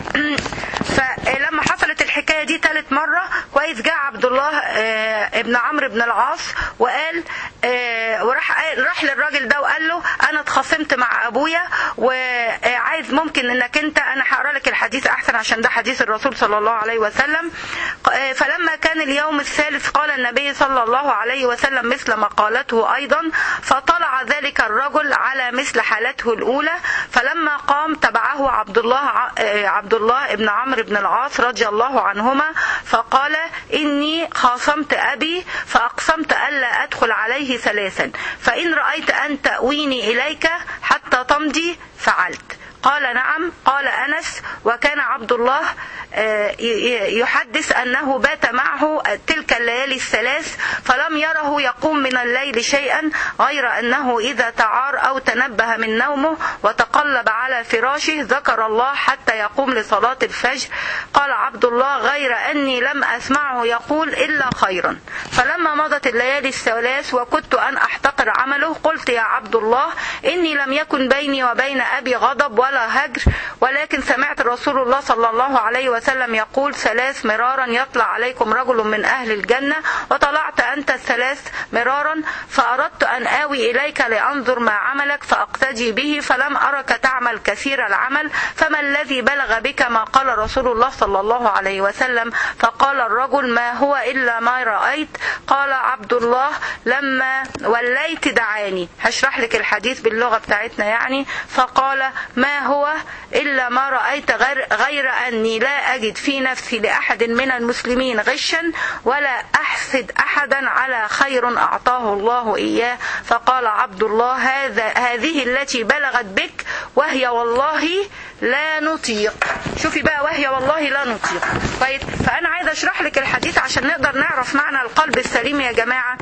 فلما حصلت الحكايه دي ثالث مره كويس جاء عبد الله آه، ابن عمرو بن العاص وقال آه، وراح قال- راح للراجل ده وقال له انا اتخاصمت مع ابويا وعايز ممكن انك انت انا هقرا لك الحديث احسن عشان ده حديث الرسول صلى الله عليه وسلم آه، فلما كان اليوم الثالث قال النبي صلى الله عليه وسلم مثل ما قالته ايضا فطلع ذلك الرجل على مثل حالته الاولى فلما قام تبعه عبد الله ع- آه، عبد الله ابن عمرو بن العاص رضي الله عنهما فقال إني خاصمت أبي فأقسمت ألا أدخل عليه ثلاثا فإن رأيت أن تأويني إليك حتى تمضي فعلت قال نعم قال أنس وكان عبد الله آه، ي- ي- يحدث أنه بات معه تلك الليالي الثلاث فلم يره يقوم من الليل شيئا غير أنه إذا تعار أو تنبه من نومه وتقلب على فراشه ذكر الله حتى يقوم لصلاة الفجر قال عبد الله غير أني لم أسمعه يقول إلا خيرا فلما مضت الليالي الثلاث وكنت أن أحتقر عمله قلت يا عبد الله إني لم يكن بيني وبين أبي غضب ولا هجر ولكن سمعت رسول الله صلى الله عليه وسلم وسلم يقول ثلاث مرارا يطلع عليكم رجل من أهل الجنة وطلعت أنت الثلاث مرارا فأردت أن آوي إليك لأنظر ما عملك فأقتدي به فلم أرك تعمل كثير العمل فما الذي بلغ بك ما قال رسول الله صلى الله عليه وسلم فقال الرجل ما هو إلا ما رأيت قال عبد الله لما وليت دعاني هشرح لك الحديث باللغة بتاعتنا يعني فقال ما هو إلا ما رأيت غير, غير أني لا أجد في نفسي لأحد من المسلمين غشا ولا أحسد أحدا على خير أعطاه الله إياه فقال عبد الله هذا هذه التي بلغت بك وهي والله لا نطيق شوفي بقى وهي والله لا نطيق طيب فأنا عايزة أشرح لك الحديث عشان نقدر نعرف معنى القلب السليم يا جماعة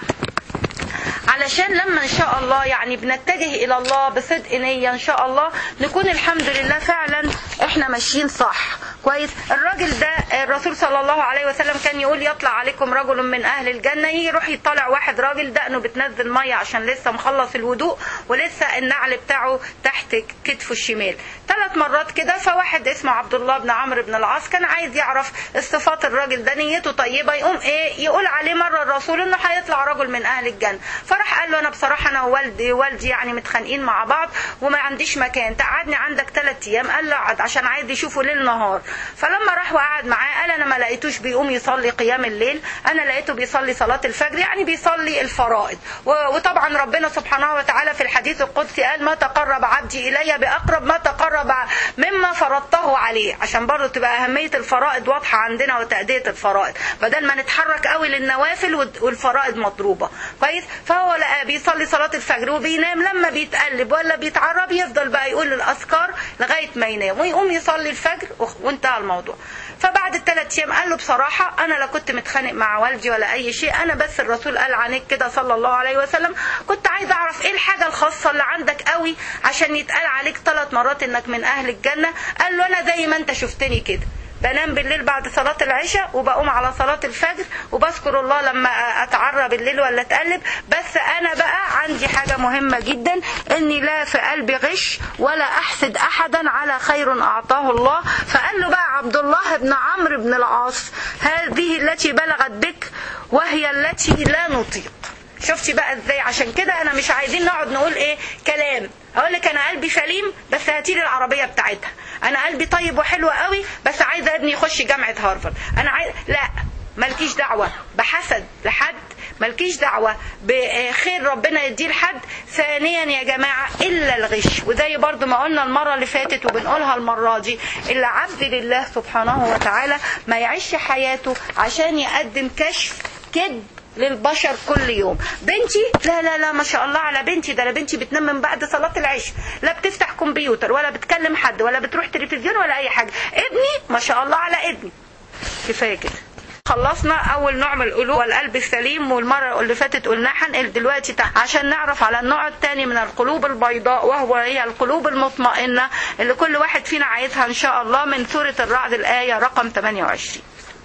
علشان لما ان شاء الله يعني بنتجه الى الله بصدق نية ان شاء الله نكون الحمد لله فعلا احنا ماشيين صح كويس الراجل ده الرسول صلى الله عليه وسلم كان يقول يطلع عليكم رجل من اهل الجنة يروح يطلع واحد راجل دقنه بتنزل مية عشان لسه مخلص الوضوء ولسه النعل بتاعه تحت كتفه الشمال ثلاث مرات كده فواحد اسمه عبد الله بن عمرو بن العاص كان عايز يعرف صفات الراجل ده نيته طيبة يقوم ايه يقول عليه مرة الرسول انه هيطلع رجل من اهل الجنة فراح قال له انا بصراحة انا ووالدي والدي يعني متخانقين مع بعض وما عنديش مكان تقعدني عندك ثلاث ايام قال له اقعد عشان عايز يشوفه ليل نهار فلما راح وقعد معاه قال انا ما لقيتوش بيقوم يصلي قيام الليل انا لقيته بيصلي صلاة الفجر يعني بيصلي الفرائض وطبعا ربنا سبحانه وتعالى في الحديث القدسي قال ما تقرب عبدي الي باقرب ما تقرب مما فرضته عليه عشان برضه تبقى اهمية الفرائض واضحة عندنا وتأدية الفرائض بدل ما نتحرك قوي للنوافل والفرائض مضروبة كويس فهو لقى بيصلي صلاة الفجر وبينام لما بيتقلب ولا بيتعرب يفضل بقى يقول الاذكار لغاية ما ينام ويقوم يصلي الفجر وانتهى الموضوع فبعد الثلاث ايام قال له بصراحه انا لا كنت متخانق مع والدي ولا اي شيء انا بس الرسول قال عنك كده صلى الله عليه وسلم كنت عايز اعرف ايه الحاجه الخاصه اللي عندك قوي عشان يتقال عليك ثلاث مرات انك من اهل الجنه قال له انا زي ما انت شفتني كده بنام بالليل بعد صلاة العشاء وبقوم على صلاة الفجر وبذكر الله لما اتعرى بالليل ولا اتقلب بس انا بقى عندي حاجة مهمة جدا اني لا في قلبي غش ولا احسد احدا على خير اعطاه الله فقال له بقى عبد الله بن عمرو بن العاص هذه التي بلغت بك وهي التي لا نطيق شفتي بقى ازاي عشان كده انا مش عايزين نقعد نقول ايه كلام اقول لك انا قلبي سليم بس هاتيلي العربيه بتاعتها انا قلبي طيب وحلو قوي بس عايزه ابني يخش جامعه هارفارد انا عايز لا مالكيش دعوه بحسد لحد مالكيش دعوة بخير ربنا يديه لحد ثانيا يا جماعة إلا الغش وزي برضو ما قلنا المرة اللي فاتت وبنقولها المرة دي إلا عبد لله سبحانه وتعالى ما يعيش حياته عشان يقدم كشف كذب للبشر كل يوم بنتي لا لا لا ما شاء الله على بنتي ده انا بنتي بتنام من بعد صلاة العشاء لا بتفتح كمبيوتر ولا بتكلم حد ولا بتروح تلفزيون ولا اي حاجة ابني ما شاء الله على ابني كفاية كده خلصنا اول نوع من القلوب والقلب السليم والمره اللي فاتت قلناها هنقل دلوقتي تحت عشان نعرف على النوع الثاني من القلوب البيضاء وهو هي القلوب المطمئنه اللي كل واحد فينا عايزها ان شاء الله من سوره الرعد الايه رقم 28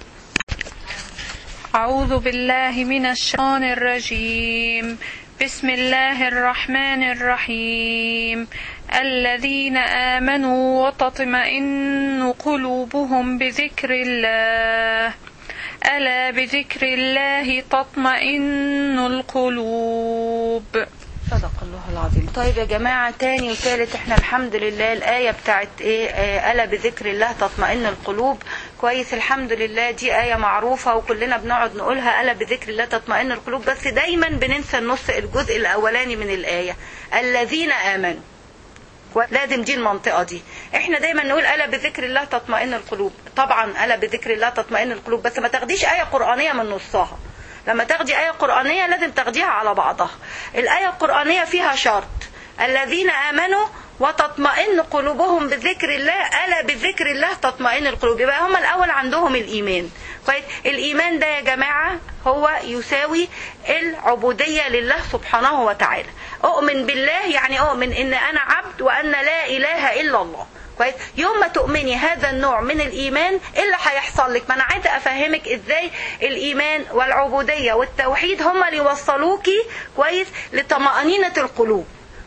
أعوذ بالله من الشيطان الرجيم بسم الله الرحمن الرحيم الذين آمنوا وتطمئن قلوبهم بذكر الله ألا بذكر الله تطمئن القلوب صدق الله العظيم طيب يا جماعة تاني وتالت احنا الحمد لله الآية بتاعت ايه آه ألا بذكر الله تطمئن القلوب كويس الحمد لله دي آية معروفة وكلنا بنقعد نقولها ألا بذكر الله تطمئن القلوب بس دايما بننسى النص الجزء الأولاني من الآية الذين آمنوا لازم دي المنطقة دي احنا دايما نقول ألا بذكر الله تطمئن القلوب طبعا ألا بذكر الله تطمئن القلوب بس ما تاخديش آية قرآنية من نصها لما تاخدي آية قرآنية لازم تاخديها على بعضها الآية القرآنية فيها شرط الذين آمنوا وتطمئن قلوبهم بذكر الله ألا بذكر الله تطمئن القلوب يبقى هم الأول عندهم الإيمان كويس الإيمان ده يا جماعة هو يساوي العبودية لله سبحانه وتعالى أؤمن بالله يعني أؤمن إن أنا عبد وأن لا إله إلا الله كويس يوم ما تؤمني هذا النوع من الايمان ايه اللي هيحصل لك ما انا عايزه افهمك ازاي الايمان والعبوديه والتوحيد هما اللي يوصلوكي كويس لطمانينه القلوب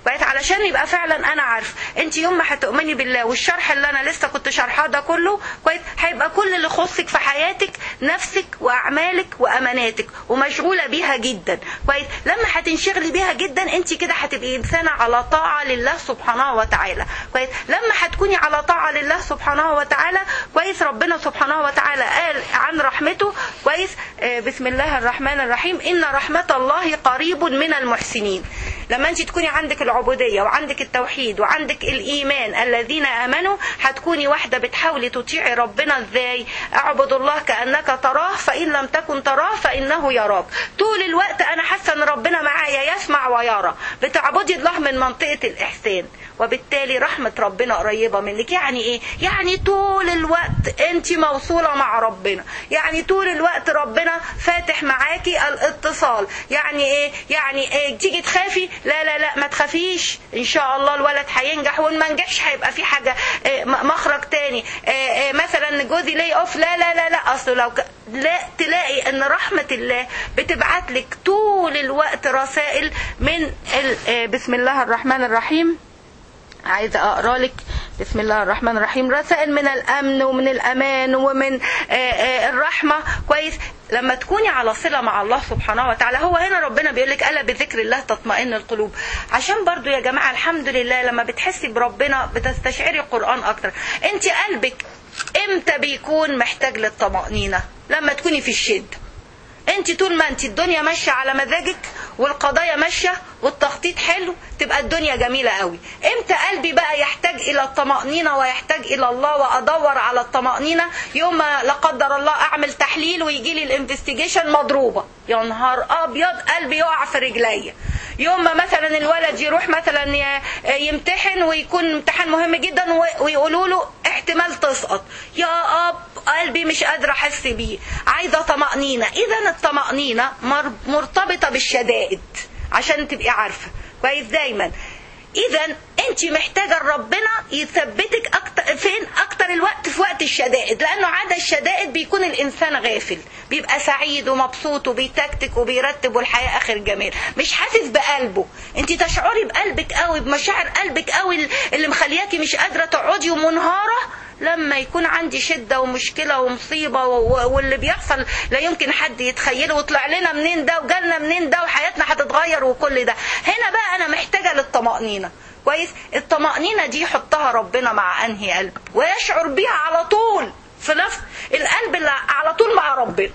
بقت علشان يبقى فعلا انا عارف انت يوم ما هتؤمني بالله والشرح اللي انا لسه كنت شارحاه ده كله كويس هيبقى كل اللي يخصك في حياتك نفسك واعمالك واماناتك ومشغوله بيها جدا كويس لما هتنشغلي بيها جدا انت كده هتبقي انسانه على طاعه لله سبحانه وتعالى كويس لما هتكوني على طاعه لله سبحانه وتعالى كويس ربنا سبحانه وتعالى قال عن رحمته كويس آه، بسم الله الرحمن الرحيم ان رحمه الله قريب من المحسنين لما انت تكوني عندك العبوديه وعندك التوحيد وعندك الايمان الذين امنوا هتكوني واحده بتحاولي تطيعي ربنا ازاي اعبد الله كانك تراه فان لم تكن تراه فانه يراك طول الوقت انا حاسه ان ربنا معايا يسمع ويرى بتعبدي الله من منطقه الاحسان وبالتالي رحمة ربنا قريبة منك يعني ايه يعني طول الوقت انت موصولة مع ربنا يعني طول الوقت ربنا فاتح معاكي الاتصال يعني ايه يعني إيه تيجي تخافي لا لا لا ما تخافيش ان شاء الله الولد هينجح وان ما نجحش هيبقى في حاجة إيه مخرج تاني إيه إيه مثلا جوزي لي اوف لا لا لا لا اصل لو ك... لا تلاقي ان رحمة الله بتبعت لك طول الوقت رسائل من ال... إيه بسم الله الرحمن الرحيم عايزه اقرا لك بسم الله الرحمن الرحيم رسائل من الامن ومن الامان ومن آه، آه، الرحمه كويس لما تكوني على صله مع الله سبحانه وتعالى هو هنا ربنا بيقول لك الا بذكر الله تطمئن القلوب عشان برضو يا جماعه الحمد لله لما بتحسي بربنا بتستشعري القران اكتر انت قلبك امتى بيكون محتاج للطمانينه لما تكوني في الشده انت طول ما انت الدنيا ماشيه على مزاجك والقضايا ماشيه والتخطيط حلو تبقى الدنيا جميله قوي امتى قلبي بقى يحتاج الى الطمانينه ويحتاج الى الله وادور على الطمانينه يوم ما لا قدر الله اعمل تحليل ويجي لي الانفستيجيشن مضروبه يا نهار ابيض قلبي يقع في رجليا يوم ما مثلا الولد يروح مثلا ي- يمتحن ويكون امتحان مهم جدا و- ويقولوا له احتمال تسقط يا اب قلبي مش قادره احس بيه عايزه طمانينه اذا الطمانينه مر- مرتبطه بالشدائد عشان تبقي عارفه كويس دايما اذا انت محتاجه ربنا يثبتك اكتر فين اكتر الوقت في وقت الشدائد لانه عاده الشدائد بيكون الانسان غافل بيبقى سعيد ومبسوط وبيتكتك وبيرتب والحياه اخر جمال مش حاسس بقلبه انت تشعري بقلبك قوي بمشاعر قلبك قوي اللي مخلياكي مش قادره تقعدي ومنهاره لما يكون عندي شدة ومشكلة ومصيبة و- واللي بيحصل لا يمكن حد يتخيله وطلع لنا منين ده وجالنا منين ده وحياتنا هتتغير وكل ده هنا بقى أنا محتاجة للطمأنينة كويس الطمأنينة دي يحطها ربنا مع أنهي قلب ويشعر بيها على طول في نفس القلب اللي على طول مع ربنا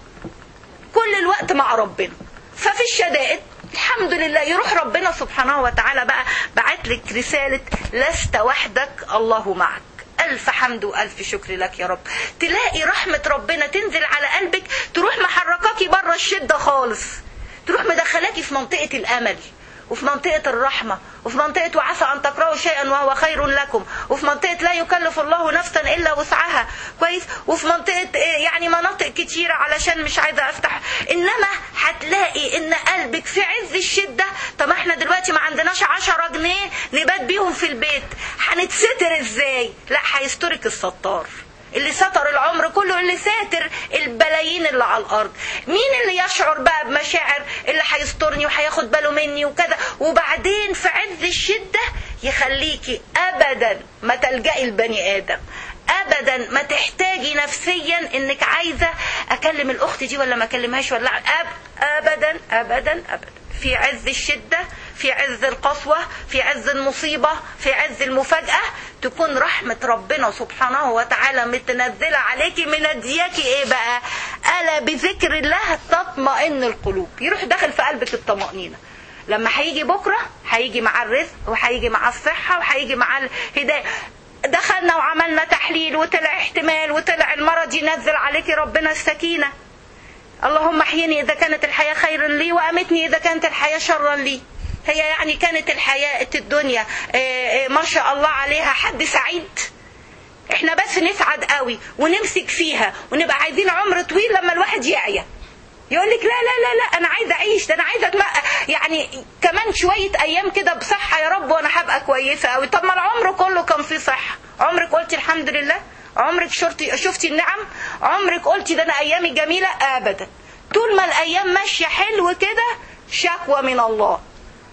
كل الوقت مع ربنا ففي الشدائد الحمد لله يروح ربنا سبحانه وتعالى بقى بعت لك رسالة لست وحدك الله معك ألف حمد وألف شكر لك يا رب تلاقي رحمة ربنا تنزل على قلبك تروح محركاكي بره الشدة خالص تروح مدخلاكي في منطقة الأمل وفي منطقة الرحمة وفي منطقة وعسى أن تكرهوا شيئا وهو خير لكم وفي منطقة لا يكلف الله نفسا إلا وسعها كويس وفي منطقة إيه، يعني مناطق كتيرة علشان مش عايزة أفتح إنما هتلاقي إن قلبك في عز الشدة طب احنا دلوقتي ما عندناش عشرة جنيه نبات بيهم في البيت هنتستر إزاي لا هيسترك الستار اللي ستر العمر كله اللي ساتر البلايين اللي على الارض مين اللي يشعر بقى بمشاعر اللي هيسترني وهياخد باله مني وكذا وبعدين في عز الشده يخليكي ابدا ما تلجئي البني ادم ابدا ما تحتاجي نفسيا انك عايزه اكلم الاخت دي ولا ما اكلمهاش ولا أب ابدا ابدا ابدا في عز الشده في عز القسوة في عز المصيبة في عز المفاجأة تكون رحمة ربنا سبحانه وتعالى متنزلة عليكي منادياكي ايه بقى ألا بذكر الله تطمئن القلوب يروح داخل في قلبك الطمأنينة لما هيجي بكرة هيجي مع الرزق وهيجي مع الصحة وهيجي مع الهداية دخلنا وعملنا تحليل وطلع احتمال وطلع المرض ينزل عليكي ربنا السكينة اللهم احيني إذا كانت الحياة خيرا لي وأمتني إذا كانت الحياة شرا لي هي يعني كانت الحياة الدنيا آه، آه، ما شاء الله عليها حد سعيد احنا بس نسعد قوي ونمسك فيها ونبقى عايزين عمر طويل لما الواحد يعيا يقول لك لا لا لا لا انا عايزه اعيش ده انا عايزه أتم- يعني كمان شويه ايام كده بصحه يا رب وانا هبقى كويسه قوي طب ما العمر كله كان فيه صحه عمرك قلتي الحمد لله عمرك شفتي شفتي النعم عمرك قلتي ده انا ايامي جميله ابدا طول ما الايام ماشيه حلو كده شكوى من الله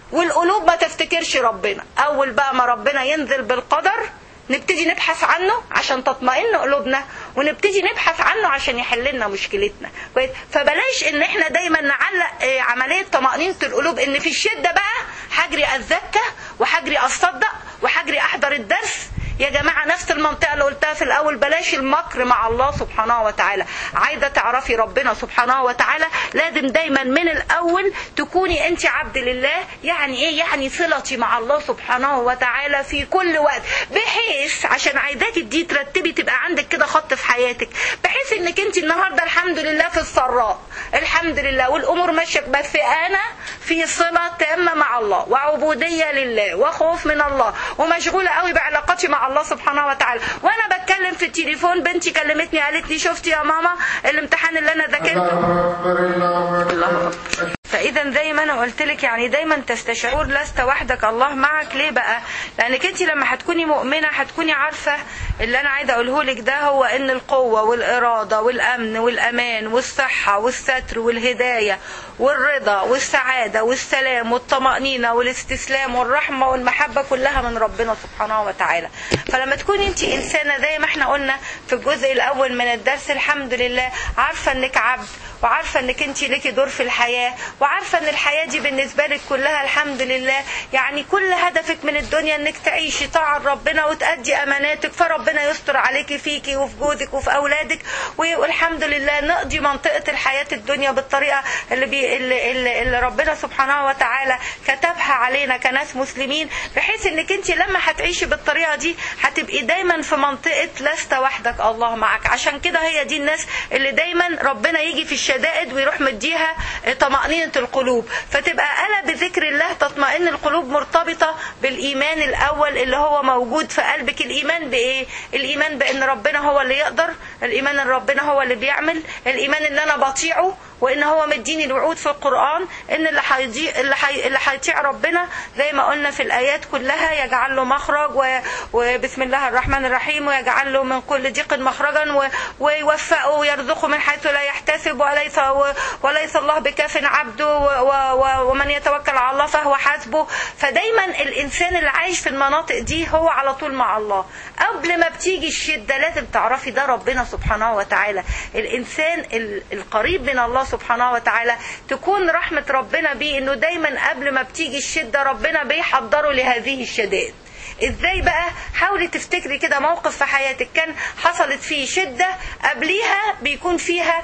والقلوب ما تفتكرش ربنا اول بقى ما ربنا ينزل بالقدر نبتدي نبحث عنه عشان تطمئن قلوبنا ونبتدي نبحث عنه عشان يحل لنا مشكلتنا كويس فبلاش ان احنا دايما نعلق آه، عمليه طمانينه القلوب ان في الشده بقى هجري اتزكى وهجري اصدق وهجري احضر الدرس يا جماعة نفس المنطقة اللي قلتها في الأول بلاش المكر مع الله سبحانه وتعالى عايزة تعرفي ربنا سبحانه وتعالى لازم دايما من الأول تكوني أنت عبد لله يعني إيه يعني صلتي مع الله سبحانه وتعالى في كل وقت بحيث عشان عايزاكي دي ترتبي تبقى عندك كده خط في حياتك بحيث انك انت النهارده الحمد لله في السراء الحمد لله والامور ماشيه بس انا في صله تامه مع الله وعبوديه لله وخوف من الله ومشغوله قوي بعلاقتي مع الله سبحانه وتعالى وانا بتكلم في التليفون بنتي كلمتني قالت لي شفتي يا ماما الامتحان اللي انا ذاكرته الله أكبر الله أكبر الله فاذا زي ما انا قلت لك يعني دايما تستشعر لست وحدك الله معك ليه بقى لانك انت لما هتكوني مؤمنه هتكوني عارفه اللي انا عايزه اقوله لك ده هو ان القوه والاراده والامن والامان والصحه والستر والهدايه والرضا والسعاده والسلام والطمانينه والاستسلام والرحمه والمحبه كلها من ربنا سبحانه وتعالى فلما تكوني انت انسانه زي ما احنا قلنا في الجزء الاول من الدرس الحمد لله عارفه انك عبد وعارفه انك انت ليكي دور في الحياه وعارفه ان الحياه دي بالنسبه لك كلها الحمد لله يعني كل هدفك من الدنيا انك تعيشي طاعه ربنا وتأدي اماناتك فربنا يستر عليكي فيكي وفي جوزك وفي اولادك والحمد لله نقضي منطقه الحياه الدنيا بالطريقه اللي, بي اللي, اللي, اللي ربنا سبحانه وتعالى كتبها علينا كناس مسلمين بحيث انك انت لما هتعيشي بالطريقه دي هتبقي دايما في منطقه لست وحدك الله معك عشان كده هي دي الناس اللي دايما ربنا يجي في الشدائد ويروح مديها طمأنينة القلوب فتبقى ألا بذكر الله تطمئن القلوب مرتبطة بالإيمان الأول اللي هو موجود في قلبك الإيمان بإيه؟ الإيمان بأن ربنا هو اللي يقدر الإيمان أن ربنا هو اللي بيعمل الإيمان أن أنا بطيعه وان هو مديني الوعود في القران ان اللي هيضيع اللي حي... اللي هيطيع ربنا زي ما قلنا في الايات كلها يجعل له مخرج و... وبسم الله الرحمن الرحيم ويجعل له من كل ضيق مخرجا و... ويوفقه ويرزقه من حيث لا يحتسب وليس و... وليس الله بكاف عبده و... و... ومن يتوكل على الله فهو حسبه فدايما الانسان اللي عايش في المناطق دي هو على طول مع الله قبل ما بتيجي الشده لازم تعرفي ده ربنا سبحانه وتعالى الانسان ال... القريب من الله سبحانه وتعالى تكون رحمة ربنا بيه انه دايما قبل ما بتيجي الشدة ربنا بيحضره لهذه الشدائد ازاي بقى حاولي تفتكري كده موقف في حياتك كان حصلت فيه شدة قبليها بيكون فيها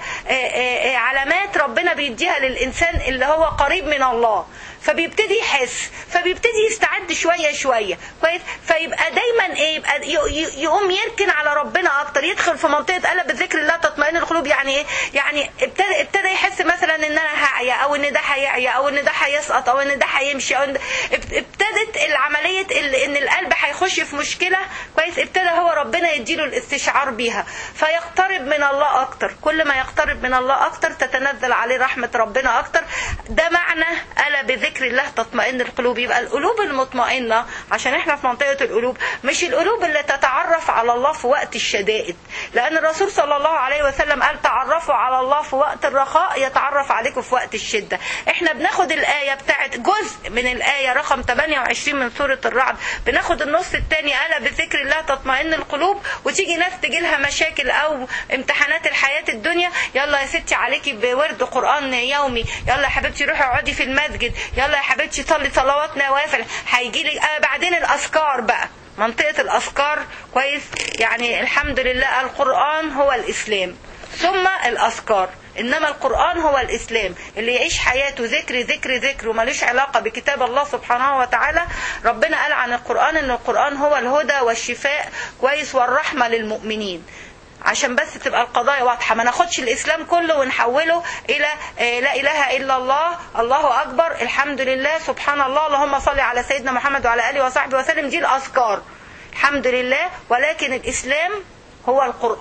علامات ربنا بيديها للإنسان اللي هو قريب من الله فبيبتدي يحس فبيبتدي يستعد شويه شويه كويس فيبقى دايما ايه يبقى يقوم يركن على ربنا اكتر يدخل في منطقه قلب بذكر الله تطمئن القلوب يعني ايه يعني ابتدى ابتدى يحس مثلا ان انا هعيا او ان ده هيعيا او ان ده هيسقط او ان ده هيمشي او إن ابتدت العمليه ان القلب هيخش في مشكله كويس ابتدى هو ربنا يديله الاستشعار بيها فيقترب من الله اكتر كل ما يقترب من الله اكتر تتنزل عليه رحمه ربنا اكتر ده معنى الا بذكر بذكر الله تطمئن القلوب يبقى القلوب المطمئنة عشان احنا في منطقة القلوب مش القلوب اللي تتعرف على الله في وقت الشدائد لأن الرسول صلى الله عليه وسلم قال تعرفوا على الله في وقت الرخاء يتعرف عليكم في وقت الشدة احنا بناخد الآية بتاعت جزء من الآية رقم 28 من سورة الرعد بناخد النص الثاني ألا بذكر الله تطمئن القلوب وتيجي ناس تجي لها مشاكل أو امتحانات الحياة الدنيا يلا يا ستي عليكي بورد قرآن يومي يلا يا حبيبتي روحي اقعدي في المسجد يلا يا حبيبتي صلي صلوات نوافل هيجي لك آه بعدين الاذكار بقى منطقه الاذكار كويس يعني الحمد لله القران هو الاسلام ثم الاذكار انما القران هو الاسلام اللي يعيش حياته ذكر ذكر ذكر ومالوش علاقه بكتاب الله سبحانه وتعالى ربنا قال عن القران ان القران هو الهدى والشفاء كويس والرحمه للمؤمنين عشان بس تبقى القضايا واضحة ما ناخدش الإسلام كله ونحوله إلى لا إله إلا الله الله أكبر الحمد لله سبحان الله اللهم صل على سيدنا محمد وعلى آله وصحبه وسلم دي الأذكار الحمد لله ولكن الإسلام هو القرآن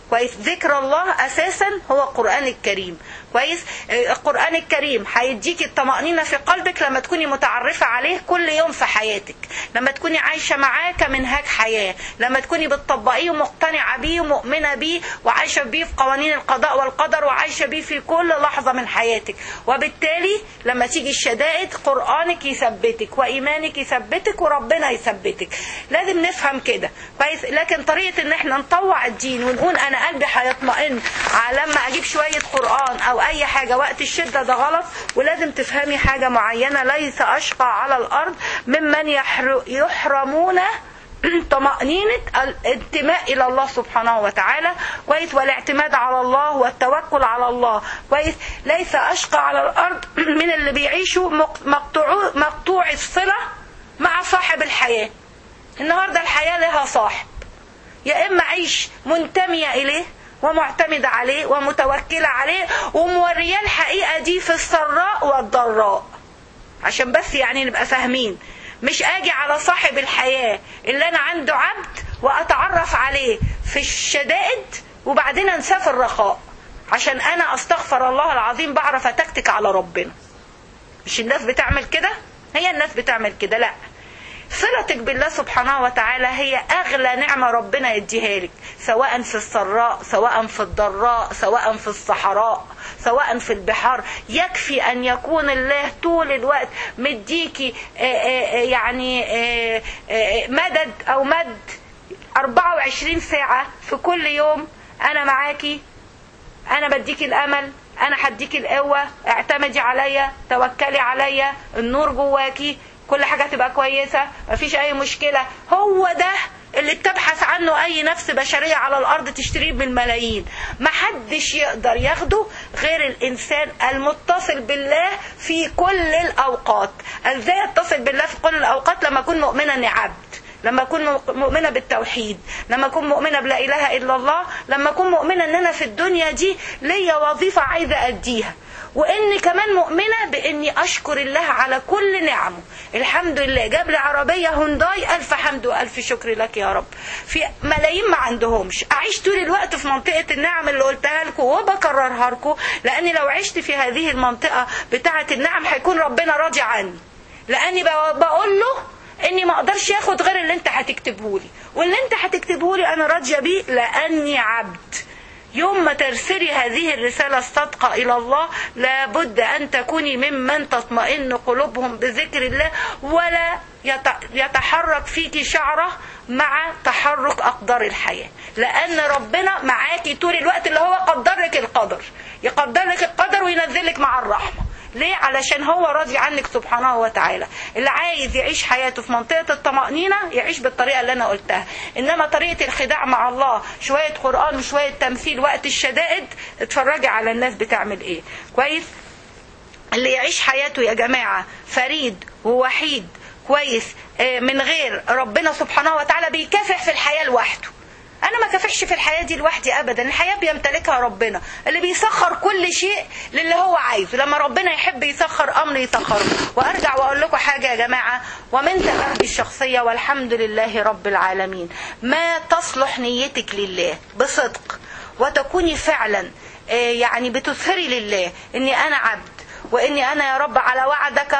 كويس ذكر الله اساسا هو القران الكريم كويس آه، القران الكريم هيديك الطمانينه في قلبك لما تكوني متعرفه عليه كل يوم في حياتك لما تكوني عايشه معاه كمنهاج حياه لما تكوني بتطبقيه ومقتنعه بيه ومؤمنه بيه وعايشه بيه في قوانين القضاء والقدر وعايشه بيه في كل لحظه من حياتك وبالتالي لما تيجي الشدائد قرانك يثبتك وايمانك يثبتك وربنا يثبتك لازم نفهم كده كويس لكن طريقه ان احنا نطوع الدين ونقول انا قلبي هيطمئن على لما اجيب شويه قران او اي حاجه وقت الشده ده غلط ولازم تفهمي حاجه معينه ليس اشقى على الارض ممن يحر- يحرمون طمأنينة الانتماء إلى الله سبحانه وتعالى كويس والاعتماد على الله والتوكل على الله كويس ليس أشقى على الأرض من اللي بيعيشوا مق- مقطوع مقطوع الصلة مع صاحب الحياة النهاردة الحياة لها صاحب يا إما عيش منتمية إليه ومعتمدة عليه ومتوكلة عليه ومورياه الحقيقة دي في السراء والضراء عشان بس يعني نبقى فاهمين مش اجي على صاحب الحياة اللي انا عنده عبد واتعرف عليه في الشدائد وبعدين انساه في الرخاء عشان انا استغفر الله العظيم بعرف اتكتك على ربنا مش الناس بتعمل كده هي الناس بتعمل كده لا صلتك بالله سبحانه وتعالى هي أغلى نعمة ربنا يديها لك سواء في السراء سواء في الضراء سواء في الصحراء سواء في البحار يكفي أن يكون الله طول الوقت مديكي آه، آه، آه، يعني آه، آه، مدد أو مد 24 ساعة في كل يوم أنا معاكي انا بديكي الامل انا هديكي القوه اعتمدي عليا توكلي عليا النور جواكي كل حاجه هتبقى كويسه مفيش اي مشكله هو ده اللي بتبحث عنه اي نفس بشريه على الارض تشتريه بالملايين محدش يقدر ياخده غير الانسان المتصل بالله في كل الاوقات ازاي اتصل بالله في كل الاوقات لما اكون مؤمنه اني عبد لما اكون مؤمنه بالتوحيد لما اكون مؤمنه بلا اله الا الله لما اكون مؤمنه ان انا في الدنيا دي ليا وظيفه عايزه اديها واني كمان مؤمنه باني اشكر الله على كل نعمه الحمد لله جاب لي عربيه هونداي الف حمد والف شكر لك يا رب في ملايين ما عندهمش اعيش طول الوقت في منطقه النعم اللي قلتها لكم وبكررها لكم لاني لو عشت في هذه المنطقه بتاعه النعم هيكون ربنا راضي عني لاني بقول له اني ما اقدرش اخد غير اللي انت هتكتبه لي واللي انت هتكتبه لي انا راضيه بيه لاني عبد يوم ما ترسلي هذه الرسالة الصادقة إلى الله لابد أن تكوني ممن تطمئن قلوبهم بذكر الله ولا يتحرك فيك شعرة مع تحرك أقدار الحياة لأن ربنا معاكي طول الوقت اللي هو قدر لك القدر يقدر لك القدر وينزلك مع الرحمة ليه علشان هو راضي عنك سبحانه وتعالى اللي عايز يعيش حياته في منطقة الطمأنينة يعيش بالطريقة اللي أنا قلتها إنما طريقة الخداع مع الله شوية قرآن وشوية تمثيل وقت الشدائد اتفرجي على الناس بتعمل إيه كويس اللي يعيش حياته يا جماعة فريد ووحيد كويس من غير ربنا سبحانه وتعالى بيكافح في الحياة لوحده انا ما كافحش في الحياه دي لوحدي ابدا الحياه بيمتلكها ربنا اللي بيسخر كل شيء للي هو عايزه لما ربنا يحب يسخر امر يسخره وارجع واقول لكم حاجه يا جماعه ومن تجاربي الشخصيه والحمد لله رب العالمين ما تصلح نيتك لله بصدق وتكوني فعلا يعني بتظهري لله اني انا عبد واني انا يا رب على وعدك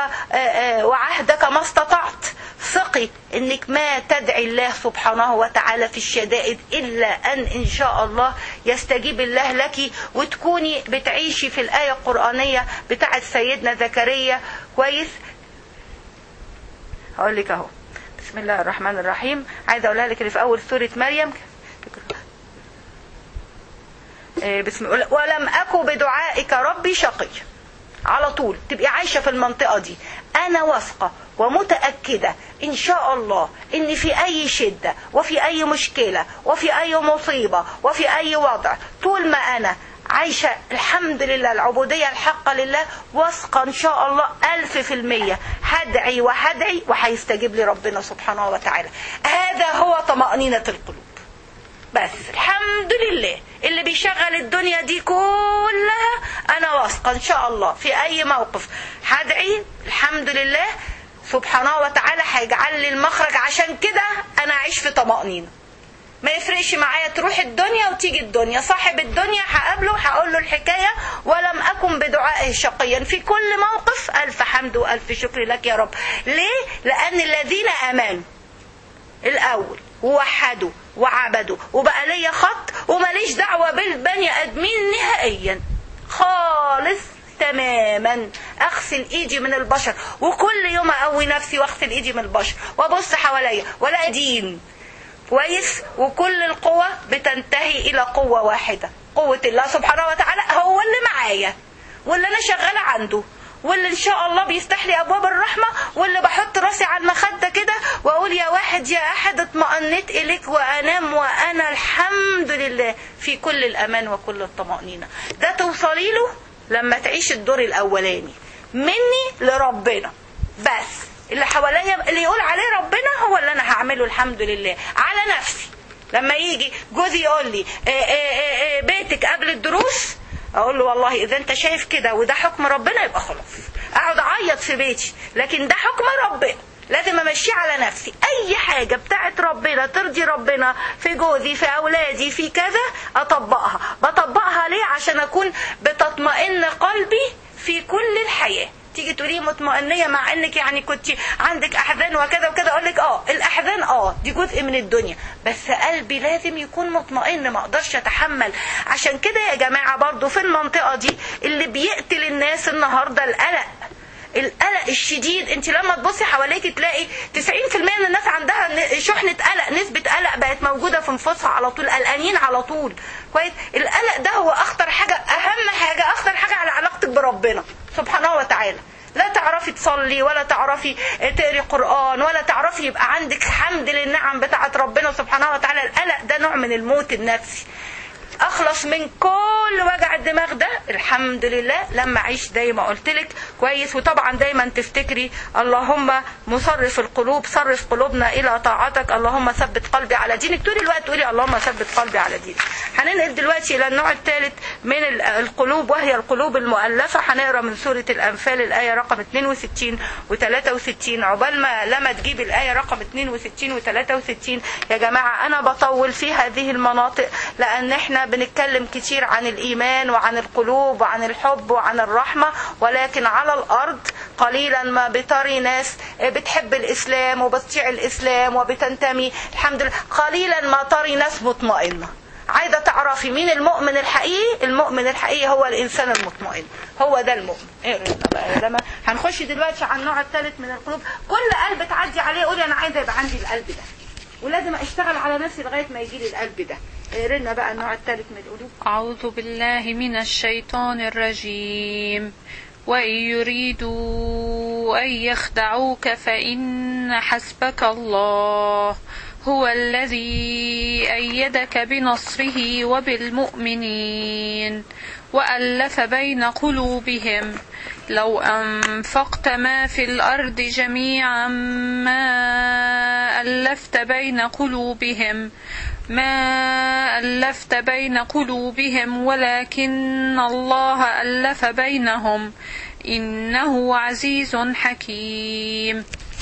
وعهدك ما استطعت ثقي انك ما تدعي الله سبحانه وتعالى في الشدائد الا ان ان شاء الله يستجيب الله لك وتكوني بتعيشي في الايه القرانيه بتاعه سيدنا زكريا كويس هقول لك اهو بسم الله الرحمن الرحيم عايزه اقولها لك اللي في اول سوره مريم بسم الله ولم اكو بدعائك ربي شقي على طول تبقي عايشه في المنطقه دي انا واثقه ومتاكده ان شاء الله ان في اي شده وفي اي مشكله وفي اي مصيبه وفي اي وضع طول ما انا عايشة الحمد لله العبودية الحقة لله واثقة إن شاء الله ألف في المية هدعي وهدعي وهيستجيب لي ربنا سبحانه وتعالى هذا هو طمأنينة القلوب بس الحمد لله اللي بيشغل الدنيا دي كلها انا واثقه ان شاء الله في اي موقف هدعي الحمد لله سبحانه وتعالى هيجعل لي المخرج عشان كده انا اعيش في طمانينه ما يفرقش معايا تروح الدنيا وتيجي الدنيا صاحب الدنيا هقابله هقول له الحكاية ولم أكن بدعائه شقيا في كل موقف ألف حمد وألف شكر لك يا رب ليه؟ لأن الذين آمنوا الأول ووحدوا وعبدوا وبقى ليا خط وماليش دعوة بالبني آدمين نهائيا خالص تماما اغسل ايدي من البشر وكل يوم اقوي نفسي واغسل ايدي من البشر وابص حواليا ولا دين كويس وكل القوة بتنتهي الى قوة واحدة قوة الله سبحانه وتعالى هو اللي معايا واللي انا شغالة عنده واللي ان شاء الله بيفتح لي ابواب الرحمه واللي بحط راسي على المخده كده واقول يا واحد يا احد اطمأنيت اليك وانام وانا الحمد لله في كل الامان وكل الطمأنينه ده توصلي له لما تعيش الدور الاولاني مني لربنا بس اللي حواليا اللي يقول عليه ربنا هو اللي انا هعمله الحمد لله على نفسي لما يجي جوزي يقول لي إيه إيه إيه بيتك قبل الدروس اقول له والله اذا انت شايف كده وده حكم ربنا يبقى خلاص اقعد اعيط في بيتي لكن ده حكم ربنا لازم امشيه على نفسي اي حاجة بتاعت ربنا ترضي ربنا في جوزي في اولادي في كذا اطبقها بطبقها ليه عشان اكون بتطمئن قلبي في كل الحياة تيجي تقولي مطمئنية مع انك يعني كنت عندك احزان وكذا وكذا اقول لك اه الاحزان اه دي جزء من الدنيا بس قلبي لازم يكون مطمئن ما اقدرش اتحمل عشان كده يا جماعة برضو في المنطقة دي اللي بيقتل الناس النهاردة القلق القلق الشديد انت لما تبصي حواليك تلاقي 90% من الناس عندها شحنة قلق نسبة قلق بقت موجودة في نفوسها على طول قلقانين على طول كويس القلق ده هو اخطر حاجة اهم حاجة اخطر حاجة على علاقتك بربنا سبحانه وتعالى لا تعرفي تصلي ولا تعرفي تقري قرآن ولا تعرفي يبقى عندك حمد للنعم بتاعت ربنا سبحانه وتعالى القلق ده نوع من الموت النفسي اخلص من كل وجع الدماغ ده الحمد لله لما اعيش زي ما قلت لك كويس وطبعا دايما تفتكري اللهم مصرف القلوب صرف قلوبنا الى طاعتك اللهم ثبت قلبي على دينك طول الوقت تقولي اللهم ثبت قلبي على دينك هننقل دلوقتي الى النوع الثالث من القلوب وهي القلوب المؤلفه هنقرا من سوره الانفال الايه رقم 62 و63 عقبال ما لما تجيب الايه رقم 62 و63 يا جماعه انا بطول في هذه المناطق لان احنا بنتكلم كتير عن الإيمان وعن القلوب وعن الحب وعن الرحمة ولكن على الأرض قليلا ما بتري ناس بتحب الإسلام وبتطيع الإسلام وبتنتمي الحمد لله قليلا ما تري ناس مطمئنة عايزة تعرفي مين المؤمن الحقيقي المؤمن الحقيقي هو الإنسان المطمئن هو ده المؤمن ايه بقى لما هنخش دلوقتي على النوع الثالث من القلوب كل قلب تعدي عليه قولي أنا عايزة يبقى عندي القلب ده ولازم اشتغل على نفسي لغايه ما يجي لي القلب ده قرينا بقى النوع الثالث من القلوب أعوذ بالله من الشيطان الرجيم وإن يريدوا أن يخدعوك فإن حسبك الله هو الذي أيدك بنصره وبالمؤمنين وألف بين قلوبهم لو أنفقت ما في الأرض جميعا ما ألفت بين قلوبهم ما ألفت بين قلوبهم ولكن الله ألف بينهم إنه عزيز حكيم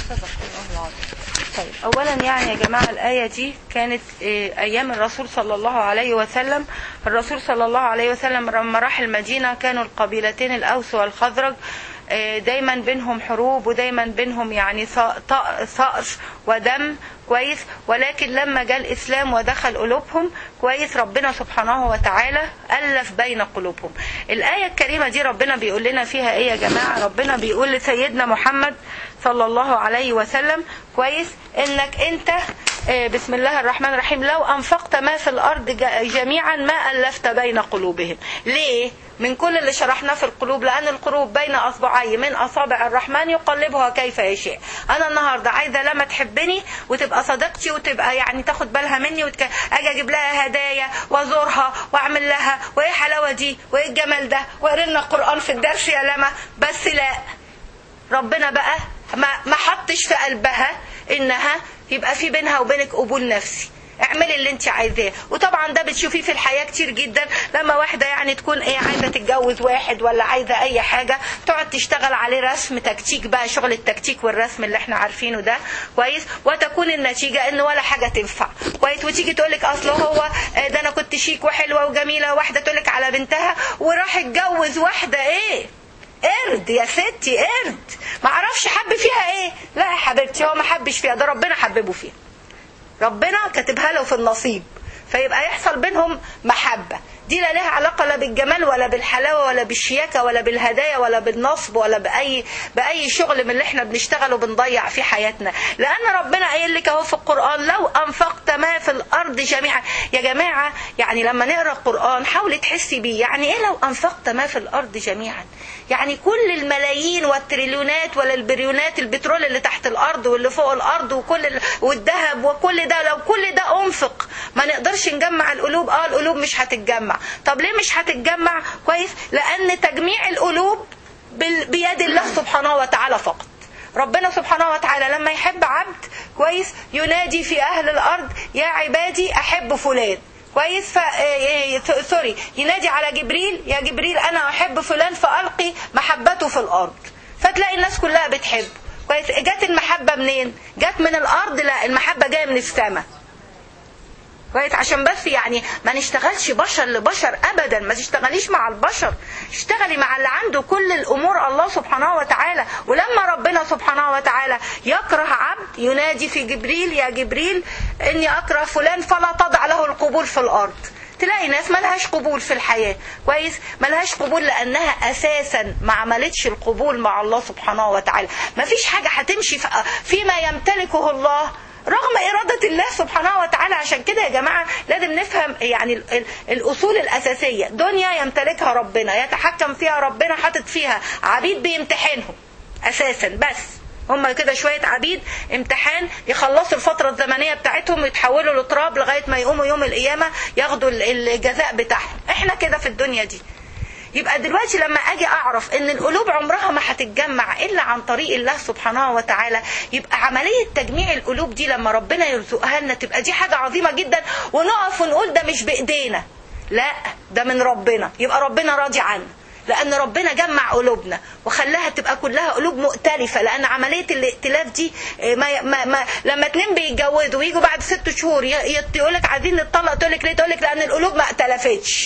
طيب اولا يعني يا جماعه الايه دي كانت ايام الرسول صلى الله عليه وسلم الرسول صلى الله عليه وسلم لما راح المدينه كانوا القبيلتين الاوس والخزرج دايما بينهم حروب ودايما بينهم يعني ثأر ودم كويس ولكن لما جاء الإسلام ودخل قلوبهم كويس ربنا سبحانه وتعالى ألف بين قلوبهم الآية الكريمة دي ربنا بيقول لنا فيها إيه يا جماعة ربنا بيقول لسيدنا محمد صلى الله عليه وسلم كويس إنك أنت بسم الله الرحمن الرحيم لو أنفقت ما في الأرض جميعا ما ألفت بين قلوبهم ليه؟ من كل اللي شرحناه في القلوب لأن القلوب بين أصبعي من أصابع الرحمن يقلبها كيف يشاء أنا النهاردة عايزة لما تحبني وتبقى صديقتي وتبقى يعني تاخد بالها مني وتك... أجي أجيب لها هدايا وأزورها وأعمل لها وإيه الحلاوة دي وإيه الجمال ده وقري لنا القرآن في الدرس يا لما بس لا ربنا بقى ما, ما حطش في قلبها إنها يبقى في بينها وبينك قبول نفسي اعملي اللي انت عايزاه وطبعا ده بتشوفيه في الحياه كتير جدا لما واحده يعني تكون ايه عايزه تتجوز واحد ولا عايزه اي حاجه تقعد تشتغل عليه رسم تكتيك بقى شغل التكتيك والرسم اللي احنا عارفينه ده كويس وتكون النتيجه ان ولا حاجه تنفع كويس وتيجي تقول لك اصل هو آه، ده انا كنت شيك وحلوه وجميله واحده تقول لك على بنتها وراح اتجوز واحده ايه قرد يا ستي قرد ما اعرفش حب فيها ايه لا يا حبيبتي هو ما حبش فيها ده ربنا حببه فيها ربنا كاتبها له في النصيب فيبقى يحصل بينهم محبة دي لا لها علاقة لا بالجمال ولا بالحلاوة ولا بالشياكة ولا بالهدايا ولا بالنصب ولا بأي بأي شغل من اللي احنا بنشتغله بنضيع في حياتنا لأن ربنا قايل لك اهو في القرآن لو أنفقت ما في الأرض جميعا يا جماعة يعني لما نقرأ القرآن حاولي تحسي بيه يعني ايه لو أنفقت ما في الأرض جميعا يعني كل الملايين والتريليونات ولا البريونات البترول اللي تحت الارض واللي فوق الارض وكل ال... والذهب وكل ده لو كل ده انفق ما نقدرش نجمع القلوب اه القلوب مش هتتجمع طب ليه مش هتتجمع كويس لان تجميع القلوب بال... بيد الله سبحانه وتعالى فقط ربنا سبحانه وتعالى لما يحب عبد كويس ينادي في اهل الارض يا عبادي احب فلان كويس ف إيه إيه سوري ينادي على جبريل يا جبريل انا احب فلان فالقي محبته في الارض فتلاقي الناس كلها بتحبه كويس جت المحبه منين جت من الارض لا المحبه جايه من السماء كويس عشان بس يعني ما نشتغلش بشر لبشر ابدا ما تشتغليش مع البشر اشتغلي مع اللي عنده كل الامور الله سبحانه وتعالى ولما ربنا سبحانه وتعالى يكره عبد ينادي في جبريل يا جبريل اني اكره فلان فلا تضع له القبول في الارض تلاقي ناس ملهاش قبول في الحياة كويس ملهاش قبول لأنها أساسا ما عملتش القبول مع الله سبحانه وتعالى ما فيش حاجة هتمشي فيما يمتلكه الله رغم إرادة الله سبحانه وتعالى عشان كده يا جماعة لازم نفهم يعني ال- ال- الأصول الأساسية دنيا يمتلكها ربنا يتحكم فيها ربنا حاطط فيها عبيد بيمتحنهم أساسا بس هم كده شوية عبيد امتحان يخلصوا الفترة الزمنية بتاعتهم يتحولوا لتراب لغاية ما يقوموا يوم القيامة ياخدوا ال- الجزاء بتاعهم احنا كده في الدنيا دي يبقى دلوقتي لما اجي اعرف ان القلوب عمرها ما هتتجمع الا عن طريق الله سبحانه وتعالى يبقى عمليه تجميع القلوب دي لما ربنا يرزقها لنا تبقى دي حاجه عظيمه جدا ونقف ونقول ده مش بايدينا لا ده من ربنا يبقى ربنا راضي عنا لان ربنا جمع قلوبنا وخلاها تبقى كلها قلوب مؤتلفه لان عمليه الائتلاف دي آه، ما ما ما لما اتنين بيتجوزوا ويجوا بعد ست شهور يقول لك عايزين نتطلق تقول لك ليه تقول لك لان القلوب ما ائتلفتش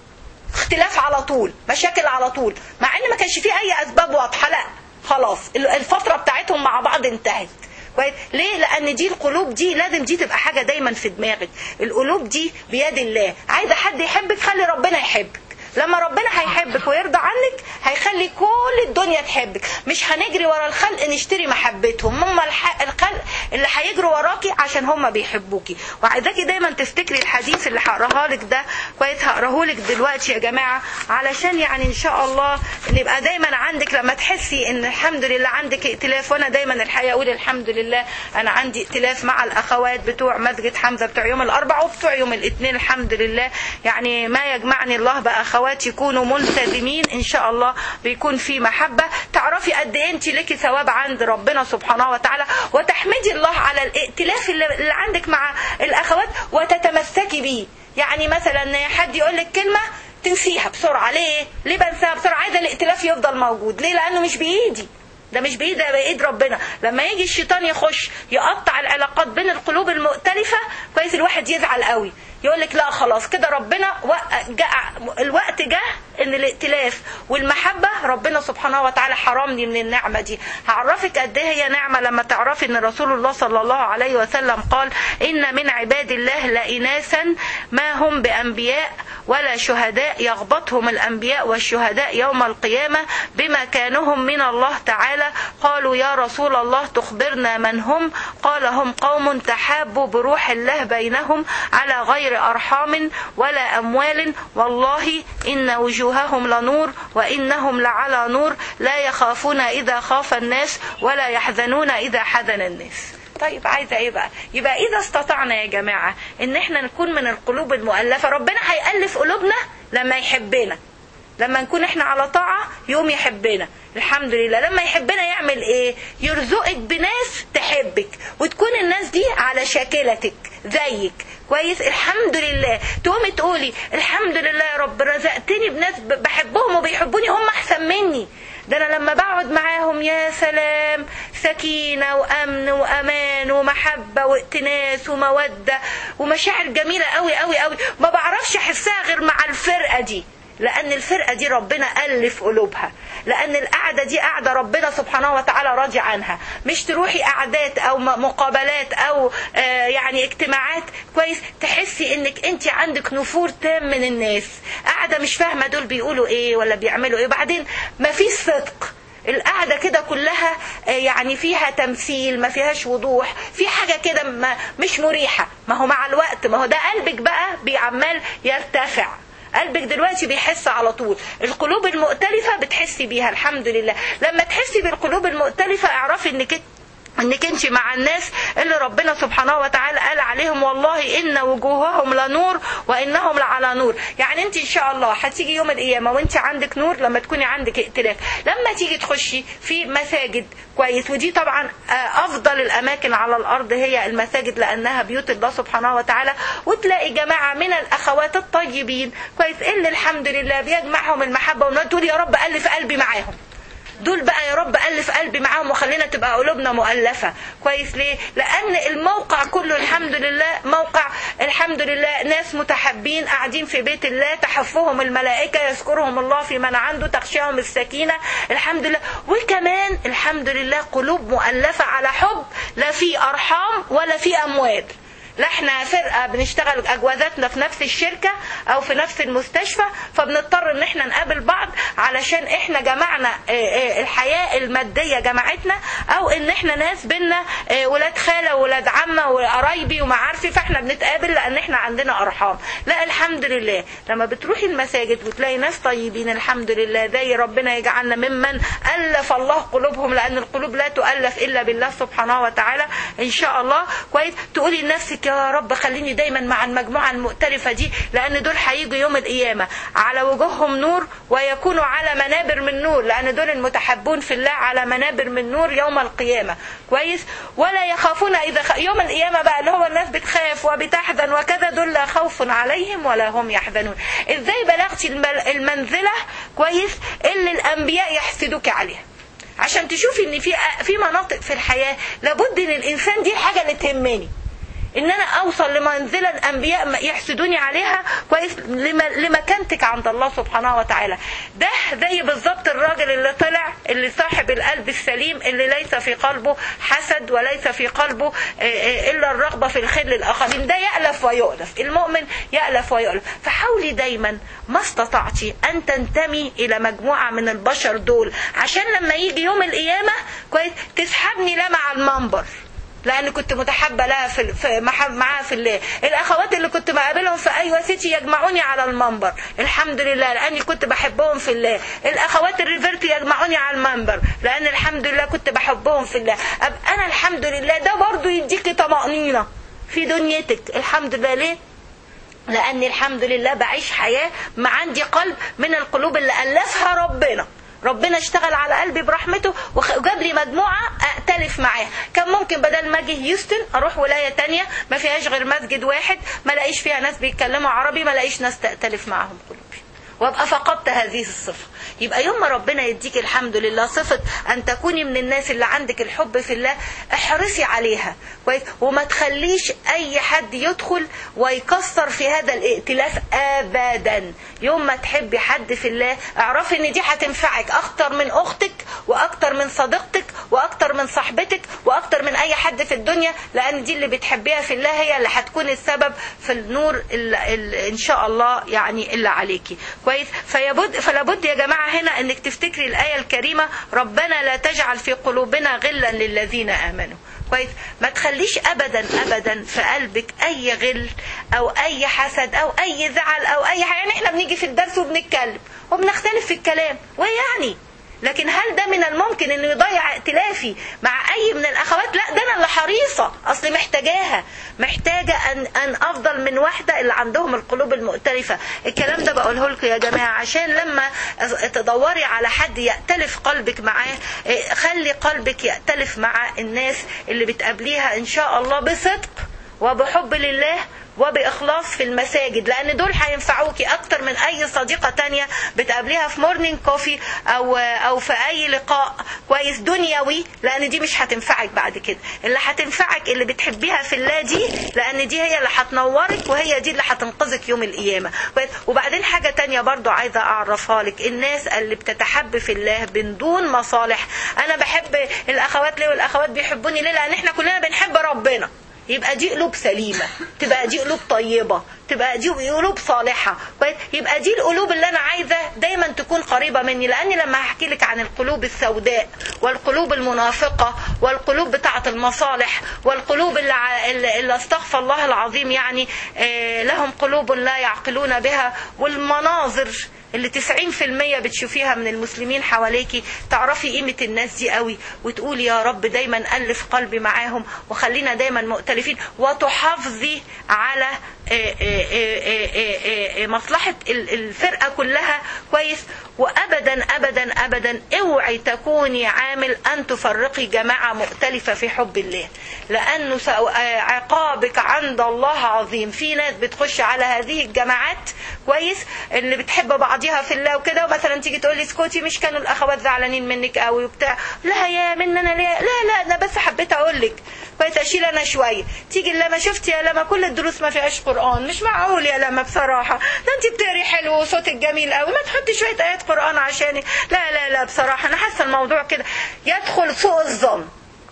اختلاف على طول مشاكل على طول مع ان ما كانش فيه اي اسباب واضحه لا خلاص الفتره بتاعتهم مع بعض انتهت كويس ليه لان دي القلوب دي لازم دي تبقى حاجه دايما في دماغك القلوب دي بيد الله عايزه حد يحبك خلي ربنا يحبك لما ربنا هيحبك ويرضى عنك هيخلي كل الدنيا تحبك مش هنجري ورا الخلق نشتري محبتهم هم الح- الخلق اللي هيجروا وراكي عشان هم بيحبوكي وعايزاكي دايما تفتكري الحديث اللي هقراه لك ده كويس هقراه لك دلوقتي يا جماعه علشان يعني ان شاء الله نبقى دايما عندك لما تحسي ان الحمد لله عندك ائتلاف وانا دايما الحقيقه اقول الحمد لله انا عندي ائتلاف مع الاخوات بتوع مسجد حمزه بتوع يوم الاربعاء وبتوع يوم الاثنين الحمد لله يعني ما يجمعني الله باخوات يكونوا ملتزمين ان شاء الله بيكون في محبه تعرفي قد ايه انت ليكي ثواب عند ربنا سبحانه وتعالى وتحمدي الله على الائتلاف اللي اللي عندك مع الاخوات وتتمسكي بيه يعني مثلا حد يقول لك كلمه تنسيها بسرعه ليه ليه بنساها بسرعه عايزه الائتلاف يفضل موجود ليه لانه مش بايدي ده مش بايد ده بايد ربنا لما يجي الشيطان يخش يقطع العلاقات بين القلوب المؤتلفه كويس الواحد يزعل قوي يقول لك لا خلاص كده ربنا وق- جاء الوقت جه ان الائتلاف والمحبه ربنا سبحانه وتعالى حرمني من النعمه دي هعرفك قد ايه هي نعمه لما تعرفي ان رسول الله صلى الله عليه وسلم قال ان من عباد الله لاناسا ما هم بانبياء ولا شهداء يغبطهم الانبياء والشهداء يوم القيامه بمكانهم من الله تعالى قالوا يا رسول الله تخبرنا من هم قال هم قوم تحابوا بروح الله بينهم على غير ارحام ولا اموال والله ان وجوههم لنور وانهم لعلى نور لا يخافون اذا خاف الناس ولا يحزنون اذا حزن الناس طيب عايزه ايه بقى يبقى اذا استطعنا يا جماعه ان احنا نكون من القلوب المؤلفه ربنا هيالف قلوبنا لما يحبنا لما نكون احنا على طاعة يوم يحبنا الحمد لله لما يحبنا يعمل ايه يرزقك بناس تحبك وتكون الناس دي على شاكلتك زيك كويس الحمد لله تقومي تقولي الحمد لله يا رب رزقتني بناس ب- بحبهم وبيحبوني هم احسن مني ده انا لما بقعد معاهم يا سلام سكينة وامن وامان ومحبة وائتناس ومودة ومشاعر جميلة قوي قوي قوي ما بعرفش احسها غير مع الفرقة دي لان الفرقه دي ربنا الف قلوبها لان القعده دي قعده ربنا سبحانه وتعالى راضي عنها مش تروحي قعدات او م- مقابلات او آه يعني اجتماعات كويس تحسي انك انت عندك نفور تام من الناس قاعده مش فاهمه دول بيقولوا ايه ولا بيعملوا ايه وبعدين مفيش صدق القعدة كده كلها آه، يعني فيها تمثيل ما فيهاش وضوح في حاجة كده ما- مش مريحة ما هو مع الوقت ما هو ده قلبك بقى بيعمال يرتفع قلبك دلوقتي بيحس على طول القلوب المؤتلفة بتحسي بيها الحمد لله لما تحسي بالقلوب المؤتلفة اعرفي انك انك انت مع الناس اللي ربنا سبحانه وتعالى قال عليهم والله ان وجوههم لنور وانهم لعلى نور يعني انت ان شاء الله هتيجي يوم القيامه وانت عندك نور لما تكوني عندك ائتلاف لما تيجي تخشي في مساجد كويس ودي طبعا آه، افضل الاماكن على الارض هي المساجد لانها بيوت الله سبحانه وتعالى وتلاقي جماعه من الاخوات الطيبين كويس اللي الحمد لله بيجمعهم المحبه والنور تقول يا رب الف قلبي معاهم دول بقى يا رب ألف قلبي معاهم وخلينا تبقى قلوبنا مؤلفة كويس ليه لأن الموقع كله الحمد لله موقع الحمد لله ناس متحبين قاعدين في بيت الله تحفهم الملائكة يذكرهم الله في من عنده تخشاهم السكينة الحمد لله وكمان الحمد لله قلوب مؤلفة على حب لا في أرحام ولا في أموال لا احنا فرقه بنشتغل اجوازاتنا في نفس الشركه او في نفس المستشفى فبنضطر ان احنا نقابل بعض علشان احنا جمعنا اه، اه، الحياه الماديه جمعتنا او ان احنا ناس بينا اه، ولاد خاله وولاد عمه وقرايبي ومعارفي فاحنا بنتقابل لان احنا عندنا ارحام لا الحمد لله لما بتروحي المساجد وتلاقي ناس طيبين الحمد لله زي ربنا يجعلنا ممن الف الله قلوبهم لان القلوب لا تؤلف الا بالله سبحانه وتعالى ان شاء الله كويس تقولي لنفسك يا رب خليني دايما مع المجموعه المؤتلفه دي لان دول هيجوا يوم القيامه على وجوههم نور ويكونوا على منابر من نور لان دول المتحبون في الله على منابر من نور يوم القيامه كويس ولا يخافون اذا خ... يوم القيامه بقى اللي هو الناس بتخاف وبتحزن وكذا دول لا خوف عليهم ولا هم يحزنون ازاي بلغتي المل- المنزله كويس اللي الانبياء يحسدوك عليها عشان تشوفي ان في في مناطق في الحياه لابد ان الانسان دي الحاجه اللي تهمني ان انا اوصل لمنزله الانبياء ما يحسدوني عليها كويس لم- لمكانتك عند الله سبحانه وتعالى ده زي بالظبط الراجل اللي طلع اللي صاحب القلب السليم اللي ليس في قلبه حسد وليس في قلبه آه، آه، الا الرغبه في الخير للاخرين ده يالف ويؤلف المؤمن يالف ويؤلف فحاولي دايما ما استطعتي ان تنتمي الى مجموعه من البشر دول عشان لما يجي يوم القيامه كويس تسحبني لا مع المنبر لان كنت متحبه لها في في محب معاها في الله الاخوات اللي كنت بقابلهم في ايوه سيتي يجمعوني على المنبر الحمد لله لاني كنت بحبهم في الله الاخوات الريفرت يجمعوني على المنبر لان الحمد لله كنت بحبهم في الله ابقى انا الحمد لله ده برضو يديكي طمانينه في دنيتك الحمد لله ليه لأن الحمد لله بعيش حياة ما عندي قلب من القلوب اللي ألفها ربنا ربنا اشتغل على قلبي برحمته وخ- وجاب لي مجموعة أأتلف معاها كان ممكن بدل ما أجي هيوستن أروح ولاية تانية ما فيهاش غير مسجد واحد ما لاقيش فيها ناس بيتكلموا عربي ما لاقيش ناس تأتلف معاهم قلوبي وابقى فقدت هذه الصفة يبقى يوم ما ربنا يديك الحمد لله صفة أن تكوني من الناس اللي عندك الحب في الله احرصي عليها كويس وما تخليش أي حد يدخل ويكسر في هذا الائتلاف أبدا يوم ما تحبي حد في الله اعرفي ان دي هتنفعك اكتر من اختك واكتر من صديقتك واكتر من صاحبتك واكتر من اي حد في الدنيا لان دي اللي بتحبيها في الله هي اللي هتكون السبب في النور اللي اللي ان شاء الله يعني اللي عليكي كويس فيبد فلابد يا جماعه هنا انك تفتكري الايه الكريمه ربنا لا تجعل في قلوبنا غلا للذين امنوا كويس ما تخليش ابدا ابدا في قلبك اي غل او اي حسد او اي زعل او اي حاجه يعني احنا بنيجي في الدرس وبنتكلم وبنختلف في الكلام ويعني لكن هل ده من الممكن انه يضيع ائتلافي مع اي من الاخوات لا ده انا اللي حريصه اصل محتاجاها محتاجه ان ان افضل من واحده اللي عندهم القلوب المؤتلفه الكلام ده بقوله لكم يا جماعه عشان لما تدوري على حد يأتلف قلبك معاه إيه، خلي قلبك يأتلف مع الناس اللي بتقابليها ان شاء الله بصدق وبحب لله وبإخلاص في المساجد لأن دول هينفعوكي أكتر من أي صديقة تانية بتقابليها في مورنينج كوفي أو أو في أي لقاء كويس دنيوي لأن دي مش هتنفعك بعد كده اللي هتنفعك اللي بتحبيها في الله دي لأن دي هي اللي هتنورك وهي دي اللي هتنقذك يوم القيامة كويس وبعدين حاجة تانية برضو عايزة أعرفها لك الناس اللي بتتحب في الله من دون مصالح أنا بحب الأخوات ليه والأخوات بيحبوني ليه لأن احنا كلنا بنحب ربنا يبقى دي قلوب سليمة تبقى دي قلوب طيبة تبقى دي قلوب صالحة كويس؟ يبقى دي القلوب اللي أنا عايزة دايما تكون قريبة مني لأني لما هحكي لك عن القلوب السوداء والقلوب المنافقة والقلوب بتاعة المصالح والقلوب اللي, ع- اللي اللي استغفر الله العظيم يعني آه، لهم قلوب لا يعقلون بها والمناظر اللي 90% بتشوفيها من المسلمين حواليكي تعرفي قيمة الناس دي قوي وتقولي يا رب دايما ألف قلبي معاهم وخلينا دايما مؤتلفين وتحافظي على آه، آه، آه، آه، آه، آه، مصلحة ال- الفرقة كلها كويس وأبدا أبدا أبدا اوعي تكوني عامل أن تفرقي جماعة مؤتلفة في حب الله لأنه سأ- آه، عقابك عند الله عظيم في ناس بتخش على هذه الجماعات كويس اللي بتحب بعضيها في الله وكده ومثلا تيجي تقول لي اسكتي مش كانوا الاخوات زعلانين منك قوي وبتاع لا يا مننا ليه لا لا انا بس حبيت اقول لك كويس اشيل انا شويه تيجي لما شفت يا لما كل الدروس ما فيهاش قران مش معقول يا لما بصراحه ده انت بتقري حلو وصوتك جميل قوي ما تحطي شويه ايات قران عشاني لا لا لا بصراحه انا حاسه الموضوع كده يدخل سوء الظن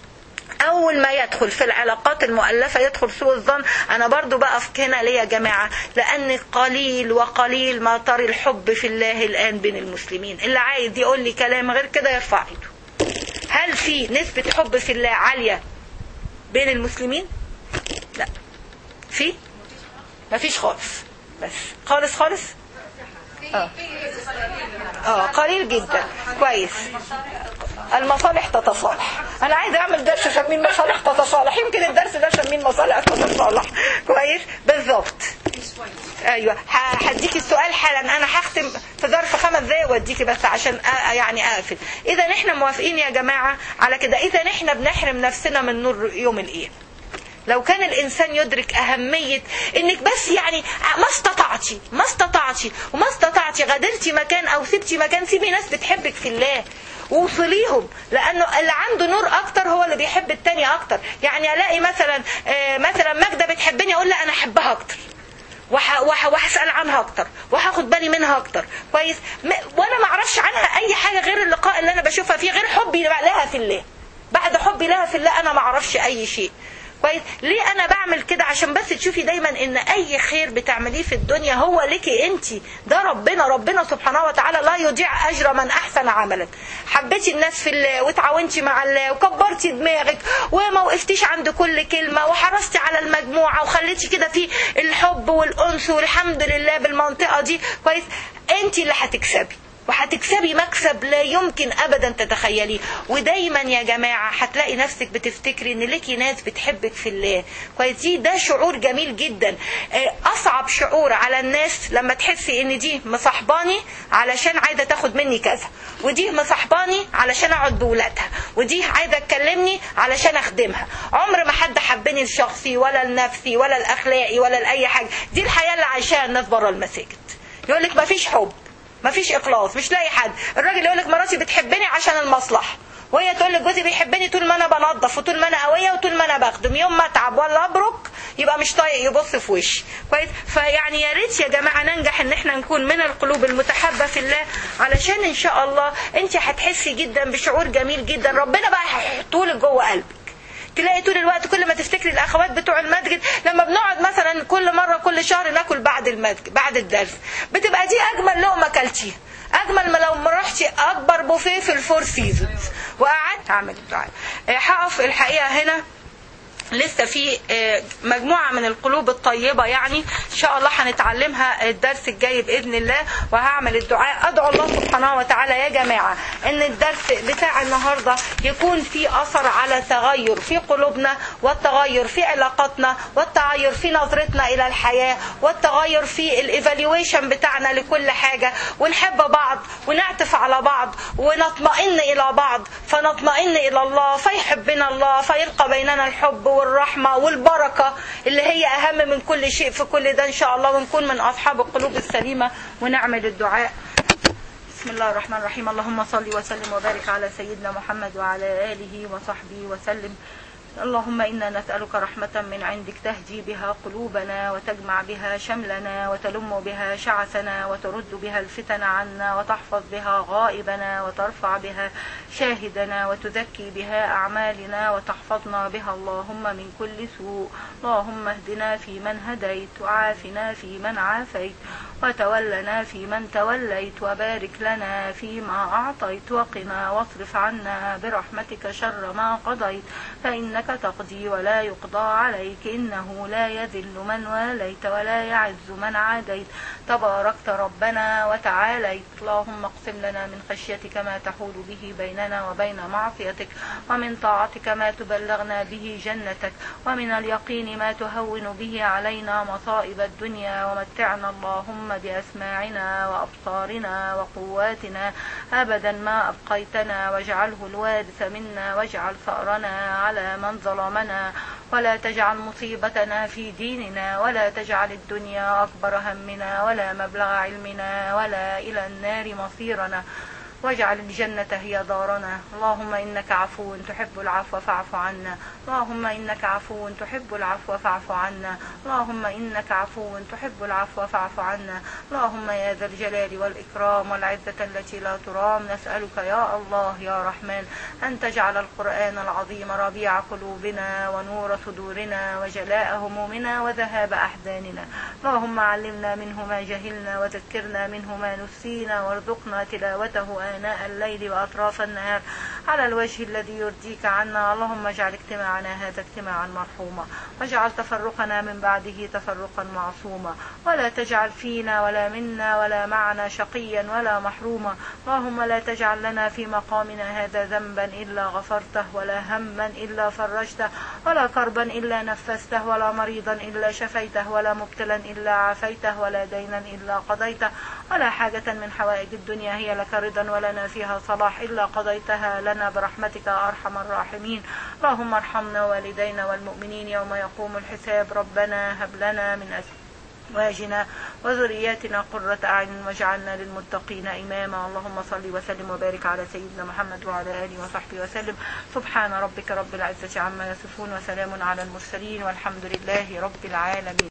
اول ما يدخل في العلاقات المؤلفه يدخل سوء الظن انا برضو بقف هنا ليه يا جماعه لان قليل وقليل ما ترى الحب في الله الان بين المسلمين اللي عايز يقول لي كلام غير كده يرفع ايده هل في نسبه حب في الله عاليه بين المسلمين لا في مفيش خالص بس خالص خالص اه اه قليل جدا كويس المصالح تتصالح انا عايزه اعمل درس عشان مين مصالح تتصالح يمكن الدرس ده عشان مين مصالح تتصالح كويس بالظبط ايوه ه- هديكي السؤال حالا انا هختم في ظرف خمس دقايق واديكي بس عشان أ- يعني اقفل اذا احنا موافقين يا جماعه على كده اذا احنا بنحرم نفسنا من نور يوم القيامه لو كان الانسان يدرك اهميه انك بس يعني ما استطعتي ما استطعتي وما استطعتي غادرتي مكان او سبتي مكان سيبي ناس بتحبك في الله ووصليهم لانه اللي عنده نور اكتر هو اللي بيحب التاني اكتر يعني الاقي مثلا آه، مثلا ماجده بتحبني اقول لا انا احبها اكتر وح- وح- وهسال عنها اكتر وهاخد بالي منها اكتر كويس م- وانا ما اعرفش عنها اي حاجه غير اللقاء اللي انا بشوفها فيه غير حبي لها في الله بعد حبي لها في الله انا ما اعرفش اي شيء كويس ليه انا بعمل كده عشان بس تشوفي دايما ان اي خير بتعمليه في الدنيا هو ليكي انت ده ربنا ربنا سبحانه وتعالى لا يضيع اجر من احسن عملا حبيتي الناس في الله وتعاونتي مع الله وكبرتي دماغك وما وقفتيش عند كل كلمه وحرصتي على المجموعه وخليتي كده في الحب والانس والحمد لله بالمنطقه دي كويس انت اللي هتكسبي وهتكسبي مكسب لا يمكن ابدا تتخيليه ودايما يا جماعه هتلاقي نفسك بتفتكري ان ليكي ناس بتحبك في الله كويس دي ده شعور جميل جدا آه، اصعب شعور على الناس لما تحسي ان دي مصاحباني علشان عايزه تاخد مني كذا ودي مصاحباني علشان اقعد بولادها ودي عايزه تكلمني علشان اخدمها عمر ما حد حبني لشخصي ولا لنفسي ولا لاخلاقي ولا لاي حاجه دي الحياه اللي عايشاها الناس بره المساجد يقول لك مفيش حب مفيش اخلاص مش لاقي حد الراجل يقول لك مراتي بتحبني عشان المصلحه وهي تقول لك جوزي بيحبني طول ما انا بنظف وطول ما انا قويه وطول ما انا بخدم يوم ما اتعب ولا ابرك يبقى مش طايق يبص في وشي كويس فيعني يا ريت يا جماعه ننجح ان احنا نكون من القلوب المتحبه في الله علشان ان شاء الله انت هتحسي جدا بشعور جميل جدا ربنا بقى هيحطه لك جوه قلبك تلاقي طول الوقت كل ما تفتكري الاخوات بتوع المسجد لما بنقعد مثلا كل مره كل شهر ناكل بعد المسجد بعد الدرس بتبقى دي اجمل لقمه اكلتيها اجمل ما لو ما رحتي اكبر بوفيه في الفور سيزونز وقعدت اعمل الدعاء آه، هقف الحقيقه هنا لسه في آه، مجموعة من القلوب الطيبة يعني إن شاء الله هنتعلمها الدرس الجاي بإذن الله وهعمل الدعاء أدعو الله سبحانه وتعالى يا جماعة إن الدرس بتاع النهاردة يكون في أثر على تغير في قلوبنا والتغير في علاقاتنا والتغير في نظرتنا إلى الحياة والتغير في الإيفالويشن بتاعنا لكل حاجة ونحب بعض ونعطف على بعض ونطمئن إلى بعض فنطمئن إلى الله فيحبنا الله فيلقى بيننا الحب والرحمة والبركة اللي هي أهم من كل شيء في كل ده إن شاء الله ونكون من أصحاب القلوب السليمة ونعمل الدعاء بسم الله الرحمن الرحيم اللهم صل وسلم وبارك على سيدنا محمد وعلى آله وصحبه وسلم اللهم إنا نسألك رحمة من عندك تهدي بها قلوبنا وتجمع بها شملنا وتلم بها شعثنا وترد بها الفتن عنا وتحفظ بها غائبنا وترفع بها شاهدنا وتزكي بها أعمالنا وتحفظنا بها اللهم من كل سوء اللهم اهدنا فيمن هديت وعافنا فيمن عافيت وتولنا فيمن توليت وبارك لنا فيما أعطيت وقنا واصرف عنا برحمتك شر ما قضيت فإنك تقضي ولا يقضى عليك إنه لا يذل من واليت ولا يعز من عاديت تباركت ربنا وتعاليت اللهم اقسم لنا من خشيتك ما تحول به بيننا وبين معصيتك ومن طاعتك ما تبلغنا به جنتك ومن اليقين ما تهون به علينا مصائب الدنيا ومتعنا اللهم بأسماعنا وأبصارنا وقواتنا أبدا ما أبقيتنا واجعله الوارث منا واجعل ثأرنا على من ظلمنا ولا تجعل مصيبتنا في ديننا ولا تجعل الدنيا أكبر همنا ولا مبلغ علمنا ولا إلى النار مصيرنا واجعل الجنة هي دارنا اللهم إنك عفو تحب العفو فاعف عنا اللهم إنك عفو تحب العفو فاعف عنا اللهم إنك عفو تحب العفو فاعف عنا اللهم يا ذا الجلال والإكرام والعزة التي لا ترام نسألك يا الله يا رحمن أن تجعل القرآن العظيم ربيع قلوبنا ونور صدورنا وجلاء همومنا وذهاب أحزاننا اللهم علمنا منه ما جهلنا وذكرنا منه ما نسينا وارزقنا تلاوته آناء الليل وأطراف النهار على الوجه الذي يرضيك عنا اللهم اجعل اجتماعنا هذا اجتماعا مرحوما واجعل تفرقنا من بعده تفرقا معصوما ولا تجعل فينا ولا منا ولا معنا شقيا ولا محروما اللهم لا تجعل لنا في مقامنا هذا ذنبا إلا غفرته ولا هما إلا فرجته ولا كربا إلا نفسته ولا مريضا إلا شفيته ولا مبتلا إلا عافيته ولا دينا إلا قضيته ولا حاجة من حوائج الدنيا هي لك رضا ولنا فيها صلاح إلا قضيتها لنا برحمتك يا أرحم الراحمين اللهم ارحمنا والدينا والمؤمنين يوم يقوم الحساب ربنا هب لنا من أزواجنا وذرياتنا قرة أعين واجعلنا للمتقين إماما اللهم صل وسلم وبارك على سيدنا محمد وعلى آله وصحبه وسلم سبحان ربك رب العزة عما يصفون وسلام على المرسلين والحمد لله رب العالمين